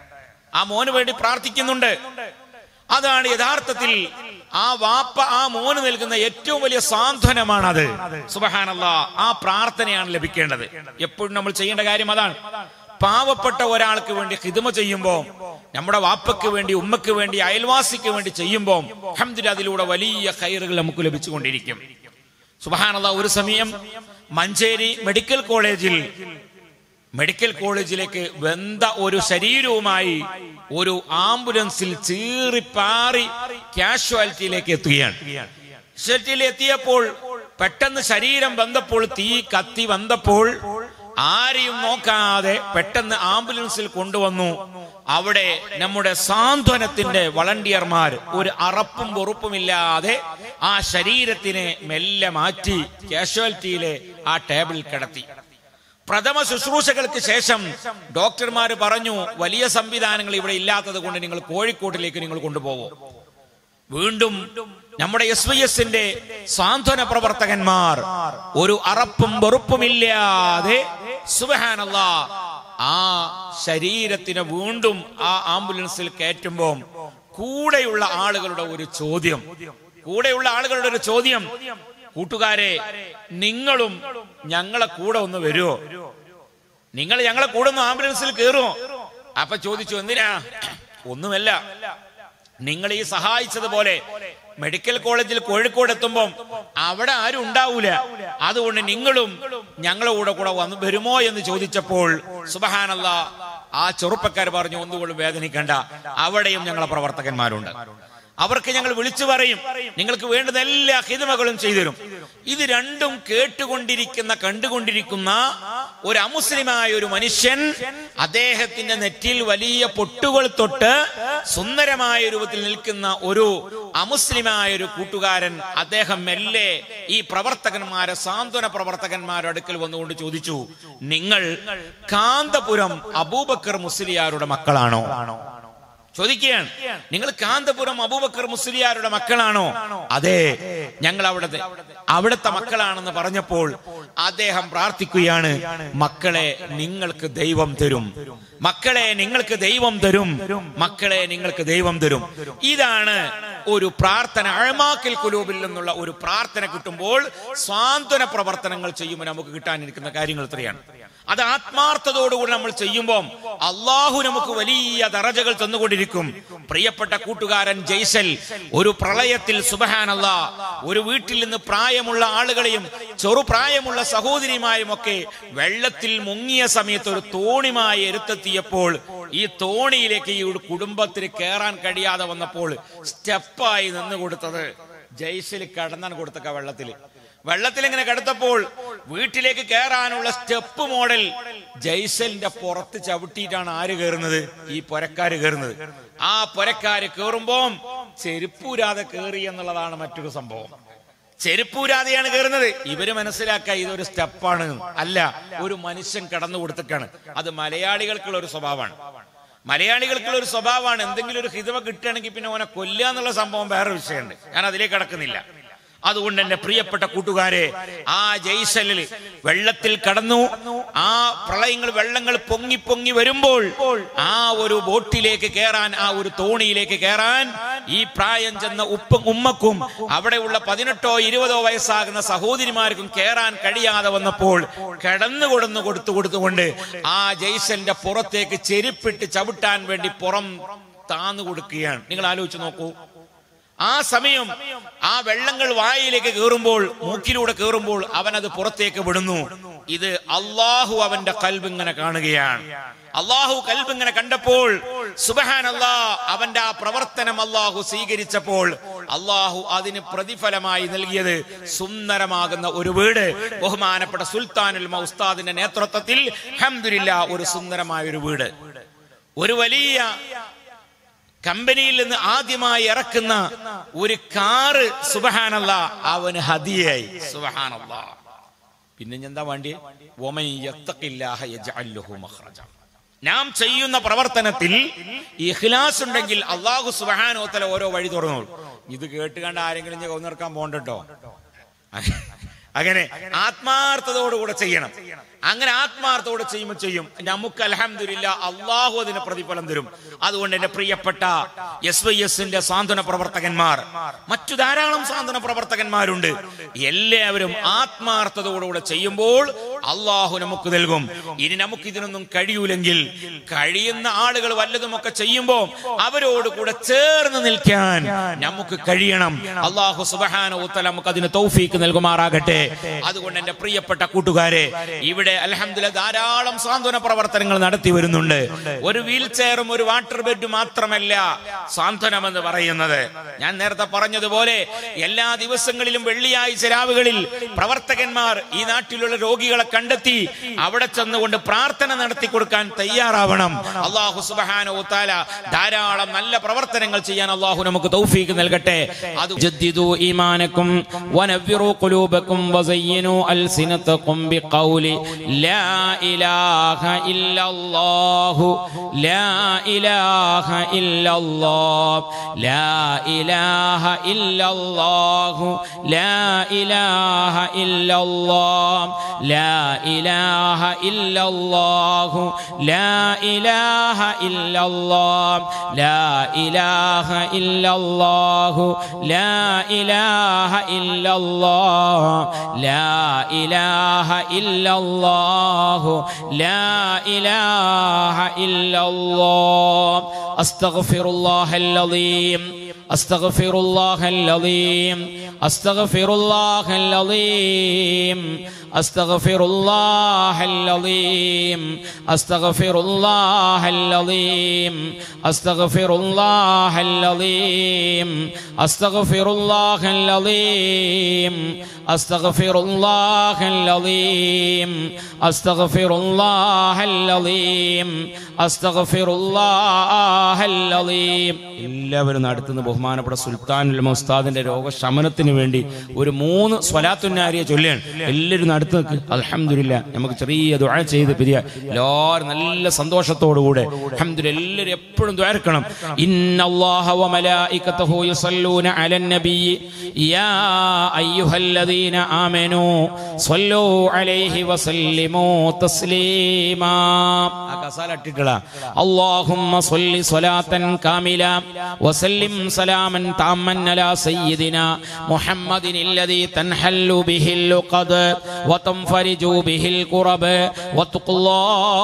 ആ മോന് വേണ്ടി പ്രാർത്ഥിക്കുന്നുണ്ട് അതാണ് യഥാർത്ഥത്തിൽ ആ വാപ്പ ആ മോന് നൽകുന്ന ഏറ്റവും വലിയ സാന്ത്വനമാണത് സുബഹാനല്ല ആ പ്രാർത്ഥനയാണ് ലഭിക്കേണ്ടത് എപ്പോഴും നമ്മൾ ചെയ്യേണ്ട കാര്യം അതാണ് പാവപ്പെട്ട ഒരാൾക്ക് വേണ്ടി ഹിതമ ചെയ്യുമ്പോ നമ്മുടെ വാപ്പയ്ക്ക് വേണ്ടി ഉമ്മയ്ക്ക് വേണ്ടി അയൽവാസിക്ക് വേണ്ടി ചെയ്യുമ്പോ ഹംദിൽ അതിലൂടെ വലിയ കയറുകൾ നമുക്ക് ലഭിച്ചുകൊണ്ടിരിക്കും സുബഹാനല്ല ഒരു സമയം മഞ്ചേരി മെഡിക്കൽ കോളേജിൽ മെഡിക്കൽ കോളേജിലേക്ക് വെന്ത ഒരു ശരീരവുമായി ഒരു ആംബുലൻസിൽ ചീറിപ്പാറി കാഷ്വാലിറ്റിയിലേക്ക് എത്തുകയാണ് കാഷ്വാലിറ്റിയിൽ എത്തിയപ്പോൾ പെട്ടെന്ന് ശരീരം വന്നപ്പോൾ തീ കത്തി വന്നപ്പോൾ ആരെയും നോക്കാതെ പെട്ടെന്ന് ആംബുലൻസിൽ കൊണ്ടുവന്നു അവിടെ നമ്മുടെ സാന്ത്വനത്തിന്റെ വളണ്ടിയർമാർ ഒരു അറപ്പും വെറുപ്പുമില്ലാതെ ആ ശരീരത്തിനെ മെല്ലെ മാറ്റി കാഷ്വാലിറ്റിയിലെ ആ ടേബിളിൽ കിടത്തി പ്രഥമ ശുശ്രൂഷകൾക്ക് ശേഷം ഡോക്ടർമാർ പറഞ്ഞു വലിയ സംവിധാനങ്ങൾ ഇവിടെ ഇല്ലാത്തത് കൊണ്ട് നിങ്ങൾ കോഴിക്കോട്ടിലേക്ക് നിങ്ങൾ കൊണ്ടുപോകും വീണ്ടും നമ്മുടെ എസ് വൈ എസിന്റെ സാന്ത്വന പ്രവർത്തകന്മാർ ഒരു അറപ്പും വെറുപ്പുമില്ലാതെ സുബഹാനല്ല ആ ശരീരത്തിനെ വീണ്ടും ആ ആംബുലൻസിൽ കയറ്റുമ്പോൾ കൂടെയുള്ള ആളുകളുടെ ഒരു ചോദ്യം കൂടെയുള്ള ആളുകളുടെ ഒരു ചോദ്യം കൂട്ടുകാരെ നിങ്ങളും ഞങ്ങളെ കൂടെ ഒന്ന് വരുമോ നിങ്ങൾ ഞങ്ങളെ കൂടെ ഒന്ന് ആംബുലൻസിൽ കയറുമോ അപ്പൊ ചോദിച്ചു എന്തിനാ ഒന്നുമല്ല നിങ്ങൾ ഈ സഹായിച്ചതുപോലെ മെഡിക്കൽ കോളേജിൽ കോഴിക്കോട് എത്തുമ്പോൾ അവിടെ ആരും ഉണ്ടാവൂല അതുകൊണ്ട് നിങ്ങളും ഞങ്ങളെ കൂടെ കൂടെ വന്ന് വരുമോ എന്ന് ചോദിച്ചപ്പോൾ സുബഹാനല്ല ആ ചെറുപ്പക്കാർ പറഞ്ഞു ഒന്നുകൊണ്ടും വേദനിക്കണ്ട അവിടെയും ഞങ്ങളെ പ്രവർത്തകന്മാരുണ്ട് അവർക്ക് ഞങ്ങൾ വിളിച്ചു പറയും നിങ്ങൾക്ക് വേണ്ടുന്ന എല്ലാ ഹിതമകളും ചെയ്തു തരും ഇത് രണ്ടും കേട്ടുകൊണ്ടിരിക്കുന്ന കണ്ടുകൊണ്ടിരിക്കുന്ന ഒരു അമുസ്ലിമായ ഒരു മനുഷ്യൻ അദ്ദേഹത്തിന്റെ നെറ്റിൽ വലിയ പൊട്ടുകൾ തൊട്ട് സുന്ദരമായ രൂപത്തിൽ നിൽക്കുന്ന ഒരു അമുസ്ലിമായ ഒരു കൂട്ടുകാരൻ അദ്ദേഹം മെല്ലെ ഈ പ്രവർത്തകന്മാരെ സാന്ത്വന പ്രവർത്തകന്മാരുടെ അടുക്കൽ വന്നുകൊണ്ട് ചോദിച്ചു നിങ്ങൾ കാന്തപുരം അബൂബക്കർ മുസ്ലിയാരുടെ മക്കളാണോ ചോദിക്കുകയാണ് നിങ്ങൾ കാന്തപുരം അബൂബക്കർ മുസ്ലിയാരുടെ മക്കളാണോ അതെ ഞങ്ങൾ അവിടുത്തെ അവിടുത്തെ മക്കളാണെന്ന് പറഞ്ഞപ്പോൾ അദ്ദേഹം പ്രാർത്ഥിക്കുകയാണ് മക്കളെ നിങ്ങൾക്ക് ദൈവം തരും മക്കളെ നിങ്ങൾക്ക് ദൈവം തരും മക്കളെ നിങ്ങൾക്ക് ദൈവം തരും ഇതാണ് ഒരു പ്രാർത്ഥന അഴമാക്കൽ കുലൂബിൽ നിന്നുള്ള ഒരു പ്രാർത്ഥന കിട്ടുമ്പോൾ സ്വാന്തന പ്രവർത്തനങ്ങൾ ചെയ്യുമ്പോൾ നമുക്ക് കിട്ടാനിരിക്കുന്ന കാര്യങ്ങൾ ഇത്രയാണ് അത് ആത്മാർത്ഥതയോടുകൂടി നമ്മൾ ചെയ്യുമ്പോൾ അള്ളാഹു നമുക്ക് വലിയ ദറജകൾ തന്നുകൊണ്ടിരിക്കും പ്രിയപ്പെട്ട കൂട്ടുകാരൻ ജയ്സൽ ഒരു പ്രളയത്തിൽ സുബഹാനല്ല ഒരു വീട്ടിൽ നിന്ന് പ്രായമുള്ള ആളുകളെയും ചെറുപ്രായമുള്ള സഹോദരിമാരും ഒക്കെ വെള്ളത്തിൽ മുങ്ങിയ സമയത്ത് ഒരു തോണിമായി എരുത്തെത്തിയപ്പോൾ ഈ തോണിയിലേക്ക് ഈ ഒരു കുടുംബത്തിന് കയറാൻ കഴിയാതെ വന്നപ്പോൾ സ്റ്റെപ്പായി നിന്ന് കൊടുത്തത് ജയ്സൽ കടന്നാൻ കൊടുത്തക്ക വെള്ളത്തിൽ വെള്ളത്തിൽ ഇങ്ങനെ കടത്തപ്പോൾ വീട്ടിലേക്ക് കയറാനുള്ള സ്റ്റെപ്പ് മോഡൽ ജയ്സലിന്റെ പുറത്ത് ചവിട്ടിയിട്ടാണ് ആര് കയറുന്നത് ഈ പൊരക്കാര് കയറുന്നത് ആ പൊരക്കാര് കയറുമ്പോ ചെരുപ്പൂരാതെ കയറി എന്നുള്ളതാണ് മറ്റൊരു സംഭവം ചെരുപ്പൂരാതെയാണ് കയറുന്നത് ഇവര് മനസ്സിലാക്കുക ഇതൊരു സ്റ്റെപ്പാണ് അല്ല ഒരു മനുഷ്യൻ കടന്നു കൊടുത്തിട്ടാണ് അത് മലയാളികൾക്കുള്ള ഒരു സ്വഭാവമാണ് മലയാളികൾക്കുള്ള ഒരു സ്വഭാവമാണ് എന്തെങ്കിലും ഒരു ഹിതവ കിട്ടുകയാണെങ്കിൽ പിന്നെ ഓനെ കൊല്ലുക എന്നുള്ള സംഭവം വേറെ വിഷയമുണ്ട് ഞാൻ അതിലേക്ക് കടക്കുന്നില്ല അതുകൊണ്ട് എന്റെ പ്രിയപ്പെട്ട കൂട്ടുകാരെ ആ ജയ്സലിൽ വെള്ളത്തിൽ കടന്നു ആ പ്രളയങ്ങൾ വെള്ളങ്ങൾ പൊങ്ങി പൊങ്ങി വരുമ്പോൾ ആ ഒരു ബോട്ടിലേക്ക് കയറാൻ ആ ഒരു തോണിയിലേക്ക് കയറാൻ ഈ പ്രായം ചെന്ന ഉപ്പും ഉമ്മക്കും അവിടെയുള്ള പതിനെട്ടോ ഇരുപതോ വയസ്സാകുന്ന സഹോദരിമാർക്കും കയറാൻ കഴിയാതെ വന്നപ്പോൾ കിടന്നു കൊടുന്നു കൊടുത്തു കൊടുത്തുകൊണ്ട് ആ ജയ്സലിന്റെ പുറത്തേക്ക് ചെരുപ്പിട്ട് ചവിട്ടാൻ വേണ്ടി പുറം താന്നു കൊടുക്കുകയാണ് നിങ്ങൾ ആലോചിച്ച് നോക്കൂ ആ സമയം ആ വെള്ളങ്ങൾ വായിലേക്ക് കയറുമ്പോൾ മൂക്കിലൂടെ കയറുമ്പോൾ അവൻ അത് പുറത്തേക്ക് വിടുന്നു ഇത് അള്ളാഹു അവന്റെ കൽബ് ഇങ്ങനെ കാണുകയാണ് അള്ളാഹു കൽബ് ഇങ്ങനെ കണ്ടപ്പോൾ സുബഹാൻ അല്ലാ അവന്റെ ആ പ്രവർത്തനം അള്ളാഹു സ്വീകരിച്ചപ്പോൾ അള്ളാഹു അതിന് പ്രതിഫലമായി നൽകിയത് സുന്ദരമാകുന്ന ഒരു വീട് ബഹുമാനപ്പെട്ട സുൽത്താനുൽ ഉസ്താദിന്റെ നേതൃത്വത്തിൽ ഹംദുലില്ല ഒരു സുന്ദരമായ ഒരു വീട് ഒരു വലിയ കമ്പനിയിൽ നിന്ന് ആദ്യമായി ഇറക്കുന്ന ഒരു കാറ് സുബഹാനല്ല അവന് ഹദിയായി സുബഹാനല്ല പിന്നെ ഇനി എന്താ വേണ്ടി ഒമൻ യത്തഖില്ലാഹ യജ്അല്ലഹു മഖ്റജ നാം ചെയ്യുന്ന പ്രവർത്തനത്തിൽ ഇഖ്ലാസ് ഉണ്ടെങ്കിൽ അള്ളാഹു സുബഹാനോത്തല ഓരോ വഴി തുറന്നു ഇത് കേട്ട് കണ്ട് ആരെങ്കിലും ഞാൻ കൊന്നിറക്കാൻ പോകണ്ടോ അങ്ങനെ ആത്മാർത്ഥതയോടുകൂടെ ചെയ്യണം അങ്ങനെ ആത്മാർത്ഥത്തോടെ ചെയ്യുമ്പോൾ ചെയ്യും നമുക്ക് അലഹമില്ല അള്ളാഹു അതിന് പ്രതിഫലം തരും അതുകൊണ്ട് എന്റെ പ്രിയപ്പെട്ട എസ് വൈ എസിന്റെ സാന്ത്വന പ്രവർത്തകന്മാർ മറ്റു ധാരാളം സാന്ത്വന പ്രവർത്തകന്മാരുണ്ട് എല്ലാവരും ആത്മാർത്ഥതയോടുകൂടെ ചെയ്യുമ്പോൾ അള്ളാഹു നമുക്ക് നൽകും ഇനി നമുക്ക് ഇതിനൊന്നും കഴിയൂലെങ്കിൽ കഴിയുന്ന ആളുകൾ വല്ലതുമൊക്കെ ചെയ്യുമ്പോൾ അവരോട് കൂടെ ചേർന്ന് നിൽക്കാൻ നമുക്ക് കഴിയണം അള്ളാഹു സുബഹാന ഉത്തല നമുക്ക് അതിന് തൗഫീക്ക് നൽകുമാറാകട്ടെ അതുകൊണ്ട് എന്റെ പ്രിയപ്പെട്ട കൂട്ടുകാരെ ഇവിടെ അലഹമില്ല ധാരാളം സാന്ത്വന പ്രവർത്തനങ്ങൾ നടത്തി വരുന്നുണ്ട് ഒരു വീൽ ചെയറും ഒരു വാട്ടർ ബെഡും മാത്രമല്ല സാന്ത്വനം എന്ന് പറയുന്നത് ഞാൻ നേരത്തെ പറഞ്ഞതുപോലെ എല്ലാ ദിവസങ്ങളിലും വെള്ളിയാഴ്ച രാവുകളിൽ പ്രവർത്തകന്മാർ ഈ നാട്ടിലുള്ള രോഗികളെ കണ്ടെത്തി അവിടെ ചെന്നുകൊണ്ട് പ്രാർത്ഥന നടത്തി കൊടുക്കാൻ തയ്യാറാവണം അള്ളാഹു സുബാനോ താല ധാരാളം നല്ല പ്രവർത്തനങ്ങൾ ചെയ്യാൻ അള്ളാഹു നമുക്ക് തൗഫീക്ക് നൽകട്ടെ അത് ജദ്ദിദു ഈമാനക്കും വനവ്വിറു ഖുലൂബക്കും വസയ്യിനു അൽസിനതക്കും ബിഖൗലി ലാ ഇലാഹ ഇല്ലല്ലാഹു ലാ ഇലാഹ ഇല്ലല്ലാഹ് ലാ ഇലാഹ ഇല്ലല്ലാഹു ലാ ഇലാഹ ഇല്ലല്ലാഹ് ലാ ഇലാഹ ഇല്ലല്ലാഹു ലാ ഇലാഹ ഇല്ലല്ലാഹ് ലാ ഇലാഹ ഇല്ലല്ലാഹു ലാ ഇലാഹ ഇല്ലല്ലാഹ് ലാ ഇലാഹ ഇല്ലല്ലാഹു ലാ ഇലാഹ ഇല്ലല്ലാഹ് അസ്തഗ്ഫിറുല്ലാഹൽ അലീം أستغفر الله العظيم أستغفر الله العظيم أستغفر الله العظيم أستغفر الله العظيم أستغفر الله العظيم أستغفر الله العظيم أستغفر الله العظيم أستغفر الله العظيم أستغفر الله العظيم എല്ലാവരും നടത്തുന്ന ബഹുമാനപ്പെട്ട സുൽത്താനുൽ ഉസ്താദിന്റെ രോഗശമനത്തിന് വേണ്ടി ഒരു മൂന്ന് സ്വലാത്തുന്നാരിയെ ചൊല്ലുകയാണ് എല്ലാവരും നടത്തു നിൽക്ക് അൽഹംദുലില്ല നമുക്ക് ചെറിയ ദുആ ചെയ്ത് പിരിയ എല്ലാവരും നല്ല സന്തോഷത്തോടുകൂടെ അൽഹംദുലില്ലാ എല്ലാവരും എപ്പോഴും ദ്വാരക്കണം ഇന്നല്ലാഹ വ മലായികതഹു യുസല്ലൂന അലൻ നബി യാ അയ്യുഹല്ലദീന ആമനൂ സ്വല്ലൂ അലൈഹി വസല്ലിമൂ തസ്ലീമാ ആ കസാല ഇട്ടിട്ടുള്ള അല്ലാഹുമ്മ സ്വല്ലി സ്വലാത്തൻ കാമില വസല്ലിം സലാമൻ താമൻ അലാ സയ്യിദിന മുഹമ്മദിൻ الذي تنحل به اللقد وتنفرج به الكرب وتقضى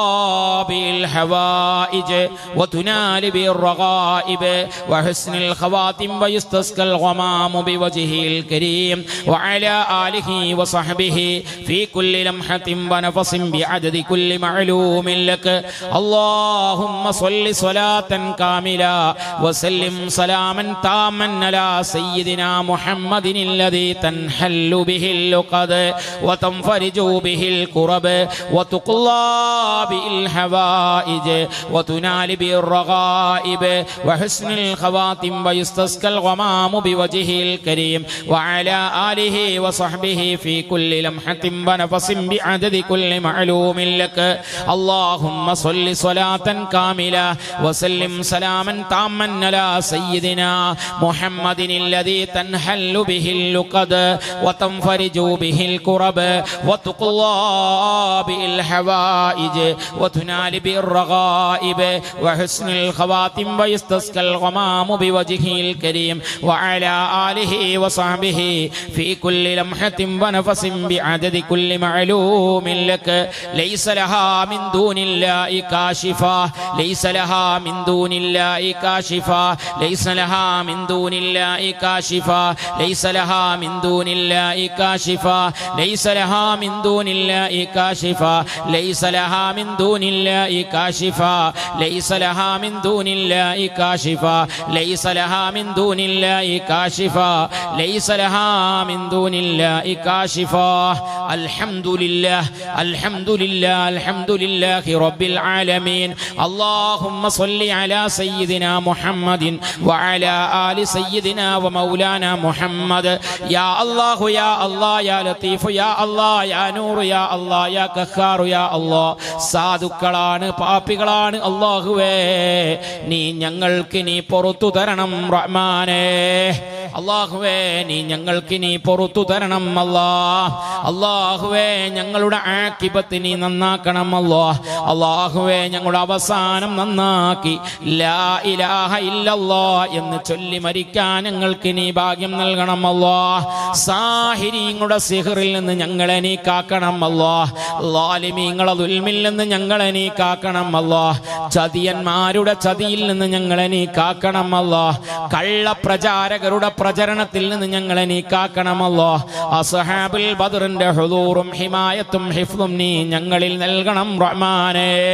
به الحوائج وتنال به الرغائب وحسن الخواتم ويستسقى الغمام بوجهه الكريم وعلى آله وصحبه في كل لمحة ونفس بعدد كل معلوم لك اللهم صل صلاة كاملة وسلم سلاما تاما على سيدنا محمد الذي تنحل به اللقد وتنفرج به الكرب وتقضى به الحوائج وتنال به الرغائب وحسن الخواتم ويستسقى الغمام بوجهه الكريم وعلى آله وصحبه في كل لمحة ونفس بعدد كل معلوم لك اللهم صل صلاة كاملة وسلم سلاما تاما على سيدنا محمد الذي تنحل به اللقد وتنفرج به الكرب وتقضى به الحوائج وتنال به الرغائب وحسن الخواتم ويستسقى الغمام بوجهه الكريم وعلى آله وصحبه في كل لمحة ونفس بعدد كل معلوم لك ليس لها من دون الله كاشفة ليس لها من دون الله كاشفة ليس لها من دون الله كاشفة ليس لها من دون الله كاشفة ليس لها من دون الله كاشفة ليس لها من دون الله كاشفة ليس لها من دون الله كاشفة ليس لها من دون الله كاشفة ليس لها من دون الله كاشفة الحمد لله الحمد لله الحمد لله رب العالمين اللهم صل على سيدنا محمد وعلى آل سيدنا ومولانا محمد يا الله يا الله يا لطيف يا الله يا نور يا الله يا കഹാർ യാ അല്ലാ സാധുക്കളാണ് പാപ്പികളാണ് അള്ളാഹുവേ നീ ഞങ്ങൾക്ക് നീ പുറത്തു തരണം റഹ്മാനേ അള്ളാഹുവേ നീ ഞങ്ങൾക്ക് നീ പുറത്തു തരണം അല്ലാ അള്ളാഹുവേ ഞങ്ങളുടെ ആക്കിപത്ത് നീ നന്നാക്കണം അല്ലാ അള്ളാഹുവേ ഞങ്ങളുടെ അവസാനം നന്നാക്കി ലാ ഇലാഹ ഇല്ലല്ലാ എന്ന് ചൊല്ലി മരിക്കാൻ ഞങ്ങൾക്ക് നീ ഭാഗ്യം നൽകണം അല്ലാ സാഹിരിങ്ങളുടെ സിഹറിൽ നിന്ന് ഞങ്ങളെ നീ കാക്കണം അല്ലാ ലാലിമീങ്ങളെ ദുൽമിൽ നിന്ന് ഞങ്ങളെ നീ കാക്കണം അല്ലാ ചതിയന്മാരുടെ ചതിയിൽ നിന്ന് ഞങ്ങളെ നീ കാക്കണം അല്ലാ കള്ള പ്രചാരകരുടെ പ്രചരണത്തിൽ നിന്ന് ഞങ്ങളെ നീ കാക്കണം അല്ലാ അസഹാബുൽ ബദറിന്റെ ഹുദൂറും ഹിമായത്തും ഹിഫ്ദും നീ ഞങ്ങളിൽ നൽകണം റഹ്മാനേ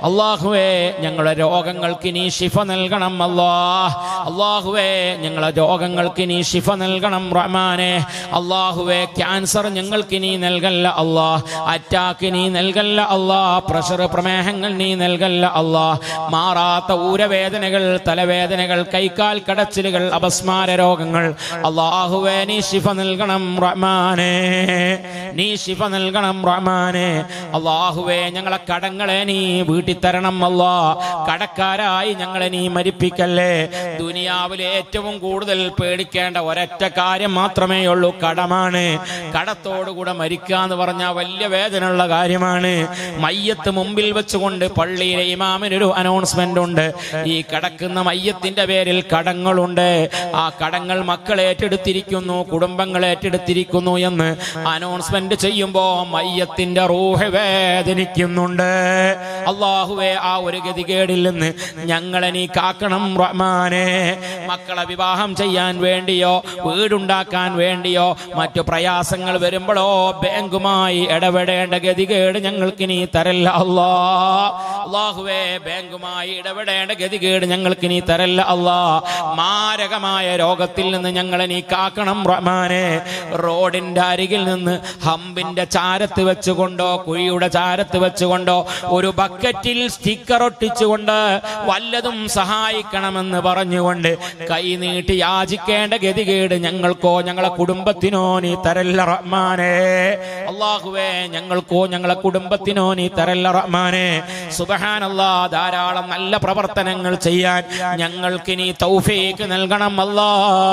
അള്ളാഹുവേ ഞങ്ങളുടെ രോഗങ്ങൾക്ക് നീ ശിഫ നൽകണം അല്ലാ അള്ളാഹുവേ ഞങ്ങളെ രോഗങ്ങൾക്ക് നീ ശിഫ നൽകണം റഹ്മാനെ അള്ളാഹുവേ ക്യാൻസർ ഞങ്ങൾക്ക് നീ നൽകല്ല അല്ലാ അറ്റാക്ക് നീ നൽകല്ല അല്ലാ പ്രഷർ പ്രമേഹങ്ങൾ നീ നൽകല്ല അല്ലാ മാറാത്ത ഊരവേദനകൾ തലവേദനകൾ കൈക്കാൽ കടച്ചിലുകൾ അപസ്മാര രോഗങ്ങൾ അള്ളാഹുവേ നീ ശിഫ നൽകണം റഹ്മാനെ നീ ശിഫ നൽകണം റഹ്മാനെ അള്ളാഹുവേ ഞങ്ങളെ കടങ്ങളെ നീ വീട്ടി തരണം അല്ലാ കടക്കാരായി ഞങ്ങളെ നീ മരിപ്പിക്കല്ലേ ദുനിയാവിലെ ഏറ്റവും കൂടുതൽ പേടിക്കേണ്ട ഒരൊറ്റ കാര്യം മാത്രമേ ഉള്ളൂ കടമാണ് കടത്തോടുകൂടെ മരിക്കുക എന്ന് പറഞ്ഞാൽ വലിയ വേദനയുള്ള കാര്യമാണ് മയ്യത്ത് മുമ്പിൽ വെച്ചുകൊണ്ട് പള്ളിയിലെ ഇമാമിനൊരു അനൗൺസ്മെന്റ് ഉണ്ട് ഈ കടക്കുന്ന മയ്യത്തിന്റെ പേരിൽ കടങ്ങളുണ്ട് ആ കടങ്ങൾ മക്കൾ ഏറ്റെടുത്തിരിക്കുന്നു കുടുംബങ്ങൾ ഏറ്റെടുത്തിരിക്കുന്നു എന്ന് അനൗൺസ്മെന്റ് ചെയ്യുമ്പോ മയ്യത്തിന്റെ റൂഹ് വേദനിക്കുന്നുണ്ട് അള്ളാഹുവെ ആ ഒരു ഗതികേടിൽ നിന്ന് ഞങ്ങളെ നീ കാക്കണം റഹ്മാനെ മക്കളെ വിവാഹം ചെയ്യാൻ വേണ്ടിയോ വീടുണ്ടാക്കാൻ വേണ്ടിയോ മറ്റു പ്രയാസങ്ങൾ വരുമ്പോഴോ ബാങ്കുമായി ഇടപെടേണ്ട ഗതികേട് ഞങ്ങൾക്ക് നീ തരല്ല അല്ലാ അള്ളാഹുവേ ബാങ്കുമായി ഇടപെടേണ്ട ഗതികേട് ഞങ്ങൾക്ക് നീ തരല്ല അല്ലാ മാരകമായ രോഗത്തിൽ നിന്ന് ഞങ്ങളെ നീ കാക്കണം റഹ്മാനെ റോഡിന്റെ അരികിൽ നിന്ന് ഹമ്പിന്റെ ചാരത്ത് വെച്ചുകൊണ്ടോ കുഴിയുടെ ചാരത്ത് വെച്ചുകൊണ്ടോ ഒരു ബക്കറ്റിൽ സ്റ്റിക്കർ ഒട്ടിച്ചുകൊണ്ട് വല്ലതും സഹായിക്കണമെന്ന് പറഞ്ഞുകൊണ്ട് കൈ നീട്ടി യാചിക്കേണ്ട ഗതികേട് ഞങ്ങൾക്കോ ഞങ്ങളെ കുടുംബത്തിനോ നീ തരല്ല റഹ്മാനെ അള്ളാഹുവേ ഞങ്ങൾക്കോ ഞങ്ങളെ കുടുംബത്തിനോ നീ തരല്ല റഹ്മാനെ സുബഹാനല്ലാ ധാരാളം നല്ല പ്രവർത്തനങ്ങൾ ചെയ്യാൻ ഞങ്ങൾക്ക് നീ തൗഫീക്ക് നൽകണം അല്ലാ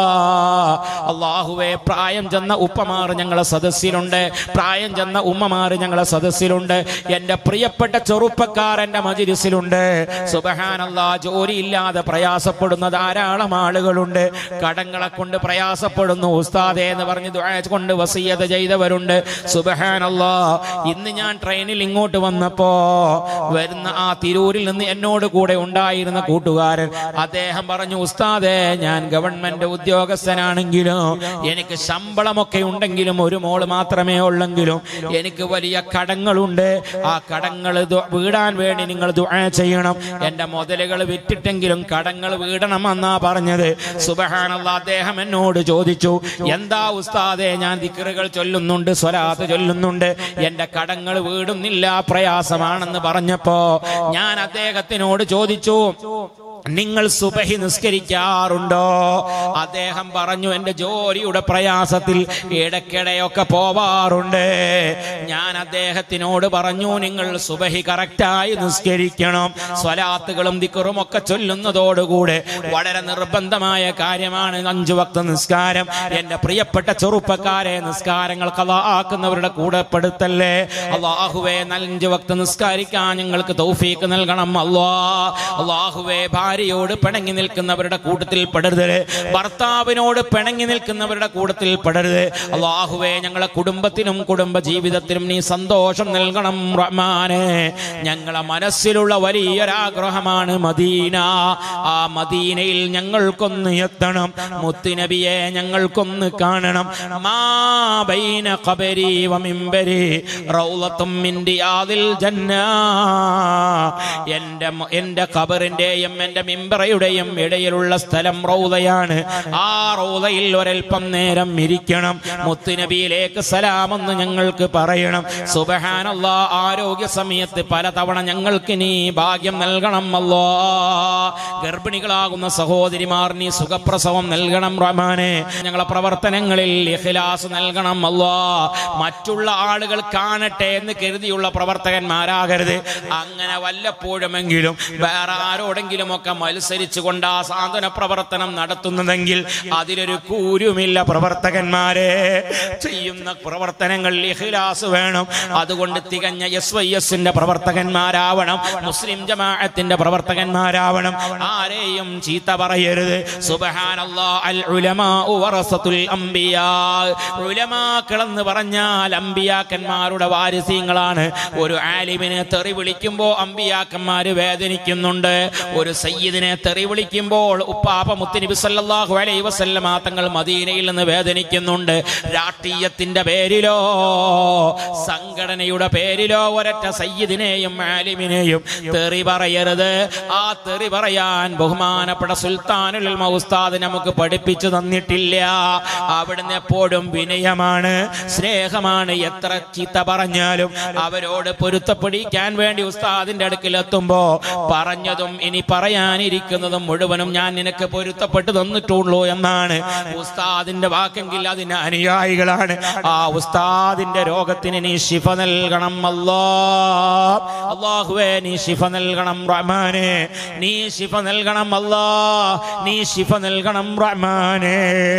അള്ളാഹുവേ പ്രായം ചെന്ന ഉപ്പമാർ ഞങ്ങളെ സദസ്സിലുണ്ട് പ്രായം ചെന്ന ഉമ്മമാർ ഞങ്ങളെ സദസ്സിലുണ്ട് എന്റെ പ്രിയപ്പെട്ട ചെറുപ്പക്കാരന്റെ മജിരിസിലുണ്ട് സുബഹാനല്ലാ ജോലിയില്ലാതെ പ്രയാസപ്പെടുന്ന ധാരാളം ആളുകളുണ്ട് കടങ്ങളെ കൊണ്ട് പ്രയാസപ്പെടുന്നു ഉസ്താദേ എന്ന് പറഞ്ഞ് ദുആ കൊണ്ട് വസീയത ചെയ്തവരുണ്ട് സുബഹാനല്ലാ ഇന്ന് ഞാൻ ട്രെയിനിൽ ഇങ്ങോട്ട് വന്നപ്പോ വരുന്ന ആ തിരൂരിൽ നിന്ന് എന്നോട് കൂടെ ഉണ്ടായിരുന്ന കൂട്ടുകാരൻ അദ്ദേഹം പറഞ്ഞു ഉസ്താദേ ഞാൻ ഗവൺമെന്റ് ഉദ്യോഗസ്ഥനാണെങ്കിലും എനിക്ക് ശമ്പളമൊക്കെ ഉണ്ടെങ്കിലും ഒരു മോള് മാത്രമേ ഉള്ളെങ്കിലും എനിക്ക് വലിയ കടങ്ങളുണ്ട് ആ കടങ്ങൾ വീടാൻ വേണ്ടി നിങ്ങൾ ദുആ ചെയ്യണം എന്റെ മുതലുകൾ വിറ്റിട്ടെങ്കിലും കടങ്ങൾ വീടണമെന്നാ പറഞ്ഞത് സുബഹാനല്ലാ അദ്ദേഹം എന്നോട് ചോദിച്ചു എന്താ ഉസ്താദെ ഞാൻ ദിക്റുകൾ ചൊല്ലുന്നുണ്ട് സ്വലാത്ത് ചൊല്ലുന്നുണ്ട് എന്റെ കടങ്ങൾ വീടുന്നില്ല പ്രയാസമാണെന്ന് പറഞ്ഞപ്പോ ഞാൻ അദ്ദേഹത്തിനോട് ചോദിച്ചു നിങ്ങൾ സുബഹി നിസ്കരിക്കാറുണ്ടോ അദ്ദേഹം പറഞ്ഞു എന്റെ ജോലിയുടെ പ്രയാസത്തിൽ ഇടയ്ക്കിടെയൊക്കെ പോവാറുണ്ട് ഞാൻ അദ്ദേഹത്തിനോട് പറഞ്ഞു നിങ്ങൾ സുബഹി കറക്റ്റായി നിസ്കരിക്കണം സ്വലാത്തുകളും ദിക്കറും ഒക്കെ ചൊല്ലുന്നതോടുകൂടെ വളരെ നിർബന്ധമായ കാര്യമാണ് അഞ്ചു വക്ത നിസ്കാരം എന്റെ പ്രിയപ്പെട്ട ചെറുപ്പക്കാരെ നിസ്കാരങ്ങൾ കലാക്കുന്നവരുടെ കൂടെ പെടുത്തല്ലേ അള്ളാഹുവേ അഞ്ചു വക്ത നിസ്കാരിക്കാൻ ഞങ്ങൾക്ക് തൗഫീക്ക് നൽകണം അല്ലാ അള്ളാഹുവേ ഭാര്യയോട് പിണങ്ങി നിൽക്കുന്നവരുടെ കൂട്ടത്തിൽ പെടരുത് ഭർത്താവിനോട് പിണങ്ങി നിൽക്കുന്നവരുടെ കൂട്ടത്തിൽ പെടരുത് അള്ളാഹുവേ ഞങ്ങളെ കുടുംബത്തിനും കുടുംബ ജീവിതത്തിനും നീ സന്തോഷം നൽകണം റഹ്മാനെ ഞങ്ങളെ മനസ്സിലുള്ള വലിയൊരാഗ്രഹമാണ് മദീന ആ മദീനയിൽ ഞങ്ങൾക്കൊന്ന് എത്തണം മുത്തുനബിയെ ഞങ്ങൾക്കൊന്ന് കാണണം മാ ബൈന ഖബരി വമിംബരി റൗളത്തും മിൻ റിയാദിൽ ജന്ന എന്റെ മ- എന്റെ ഖബറിന്റെയും എന്റെ മിമ്പറയുടെയും ഇടയിലുള്ള സ്ഥലം റൗദയാണ് ആ റൗദയിൽ ഒരൽപ്പം നേരം ഇരിക്കണം മുത്തുനബിയിലേക്ക് സലാമെന്ന് ഞങ്ങൾക്ക് പറയണം സുബഹാനല്ല ആരോഗ്യ സമയത്ത് പലതവണ ഞങ്ങൾക്ക് നീ ഭാഗ്യം നൽകണം അല്ലോ ഗർഭിണികളാകുന്ന സഹോദരിമാർ നീ സുഖപ്രസവം നൽകണം റഹ്മാനെ ഞങ്ങളെ പ്രവർത്തനങ്ങളിൽ ഇഖ്ലാസ് നൽകണം അല്ലോ മറ്റുള്ള ആളുകൾ കാണട്ടെ എന്ന് കരുതിയുള്ള പ്രവർത്തകന്മാരാകരുത് അങ്ങനെ വല്ലപ്പോഴുമെങ്കിലും വേറെ ആരോടെങ്കിലും ഒക്കെ മത്സരിച്ചുകൊണ്ട് ആ സാന്ത്വന പ്രവർത്തനം നടത്തുന്നതെങ്കിൽ അതിലൊരു കൂരുമില്ല പ്രവർത്തകന്മാരെ ചെയ്യുന്ന പ്രവർത്തനങ്ങൾ ഇഖ്ലാസ് വേണം അതുകൊണ്ട് തികഞ്ഞ എസ് വൈ എസിന്റെ പ്രവർത്തകന്മാരാവണം മുസ്ലിം ജമാഅത്തിന്റെ പ്രവർത്തകന്മാരാവണം ആരെയും ചീത്ത പറയരുത് സുബ്ഹാനല്ലാ അൽ ഉലമാഉ വറസത്തുൽ അംബിയാ ഉലമാക്കളെന്ന് പറഞ്ഞാൽ അമ്പിയാക്കന്മാരുടെ വാരിസ്യങ്ങളാണ് ഒരു ആലിമിനെ തെറി വിളിക്കുമ്പോ അമ്പിയാക്കന്മാര് വേദനിക്കുന്നുണ്ട് ഒരു സയ്യിദ് സയ്യിദിനെ തെറി വിളിക്കുമ്പോൾ ഉപ്പാപ്പ മുത്തുനബി സല്ലല്ലാഹു അലൈഹി വസല്ലമ തങ്ങൾ മദീനയിൽ നിന്ന് വേദനിക്കുന്നുണ്ട് രാഷ്ട്രീയത്തിന്റെ പേരിലോ സംഘടനയുടെ പേരിലോ ഒരൊറ്റ സയ്യിദിനെയും ആലിമിനെയും തെറി പറയരുത് ആ തെറി പറയാൻ ബഹുമാനപ്പെട്ട സുൽത്താനുൽ ഉലമ ഉസ്താദ് നമുക്ക് പഠിപ്പിച്ചു തന്നിട്ടില്ല അവിടുന്ന് എപ്പോഴും വിനയമാണ് സ്നേഹമാണ് എത്ര ചീത്ത പറഞ്ഞാലും അവരോട് പൊരുത്തപ്പെടിക്കാൻ വേണ്ടി ഉസ്താദിന്റെ അടുക്കൽ എത്തുമ്പോ പറഞ്ഞതും ഇനി പറയാനിരിക്കുന്നതും മുഴുവനും ഞാൻ നിനക്ക് പൊരുത്തപ്പെട്ട് തന്നിട്ടുള്ളൂ എന്നാണ് ഉസ്താദിന്റെ വാക്കെങ്കിൽ അതിന് അനുയായികളാണ് ആ ഉസ്താദിന്റെ രോഗത്തിന് നീ ശിഫ നൽകണം അല്ലാ അള്ളാഹുവേ നീ ശിഫ നൽകണം റഹ്മാനെ നീ ശിഫ നൽകണം അല്ലാ നീ ശിഫ നൽകണം റഹ്മാനെ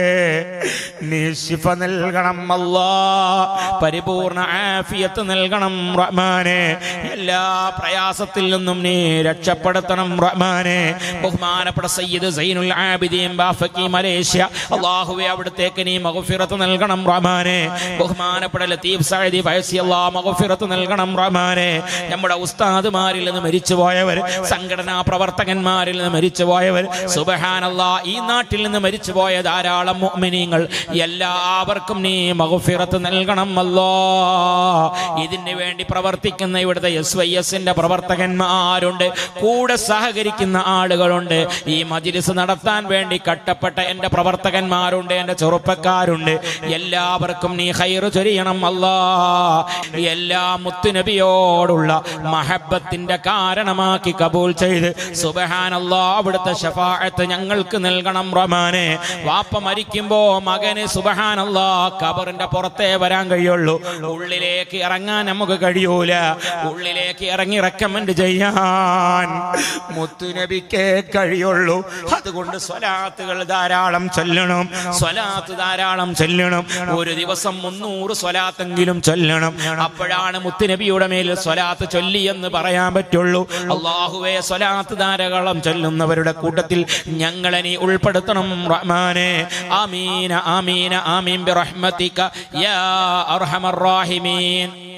നീ ശിഫ നൽകണം അല്ലാ പരിപൂർണ ആഫിയത്ത് നൽകണം റഹ്മാനെ എല്ലാ പ്രയാസത്തിൽ നിന്നും നീ രക്ഷപ്പെടുത്തണം റഹ്മാനെ ബഹുമാനപ്പെട്ട സയ്യിദ് സൈനുൽ ആബിദീൻ ബാഫക്കി മലേഷ്യ അള്ളാഹുവെ അവിടത്തേക്ക് നീ മഗ്ഫിറത്ത് നൽകണം റഹ്മാനെ ബഹുമാനപ്പെട്ട ലത്തീഫ് സഅദി ഫൈസി അല്ലാ മഗ്ഫിറത്ത് നൽകണം റഹ്മാനെ നമ്മുടെ ഉസ്താദുമാരിൽ നിന്ന് മരിച്ചുപോയവർ സംഘടനാ പ്രവർത്തകന്മാരിൽ നിന്ന് മരിച്ചുപോയവർ സുബഹാനല്ലാ ഈ നാട്ടിൽ നിന്ന് മരിച്ചുപോയ ധാരാളം മുഅ്മിനീങ്ങൾ എല്ലാവർക്കും നീ മഗ്ഫിറത്ത് നൽകണം അല്ലോ ഇതിന് വേണ്ടി പ്രവർത്തിക്കുന്ന ഇവിടുത്തെ എസ് വൈ എസിന്റെ പ്രവർത്തകന്മാരുണ്ട് കൂടെ സഹകരിക്കുന്ന ആളുകളുണ്ട് ഈ മജിലിസ് നടത്താൻ വേണ്ടി കട്ടപ്പെട്ട എന്റെ പ്രവർത്തകന്മാരുണ്ട് എന്റെ ചെറുപ്പക്കാരുണ്ട് എല്ലാവർക്കും നീ ഹൈറ് ചൊരിയണം അല്ലാ എല്ലാ മുത്തുനബിയോടുള്ള മഹബത്തിന്റെ കാരണമാക്കി കബൂൽ ചെയ്ത് സുബഹാനല്ലാ അവിടുത്തെ ഷഫാഅത്ത് ഞങ്ങൾക്ക് നൽകണം റഹ്മാനെ വാപ്പ മരിക്കുമ്പോ മകന് സുബഹാനല്ലാ കബറിന്റെ പുറത്തേ വരാൻ കഴിയുള്ളൂ ഉള്ളിലേക്ക് ഇറങ്ങാൻ നമുക്ക് കഴിയൂല ഉള്ളിലേക്ക് ഇറങ്ങി റെക്കമെൻഡ് ചെയ്യാൻ മുത്തുനബിക്കേ കഴിയുള്ളൂ അതുകൊണ്ട് സ്വലാത്തുകൾ ധാരാളം ചൊല്ലണം സ്വലാത്ത് ധാരാളം ചൊല്ലണം ഒരു ദിവസം മുന്നൂറ് സ്വലാത്തെങ്കിലും ചൊല്ലണം അപ്പോഴാണ് മുത്തുനബിയുടെ മേൽ സ്വലാത്ത് ചൊല്ലി എന്ന് പറയാൻ പറ്റുള്ളൂ അള്ളാഹുവെ സ്വലാത്ത് ധാരാളം ചൊല്ലുന്നവരുടെ കൂട്ടത്തിൽ ഞങ്ങളെ നീ ഉൾപ്പെടുത്തണം റഹ്മാനെ ആമീന ആമീന ആമീൻ ബിറഹ്മതിക യാ അർഹമർ റാഹിമീൻ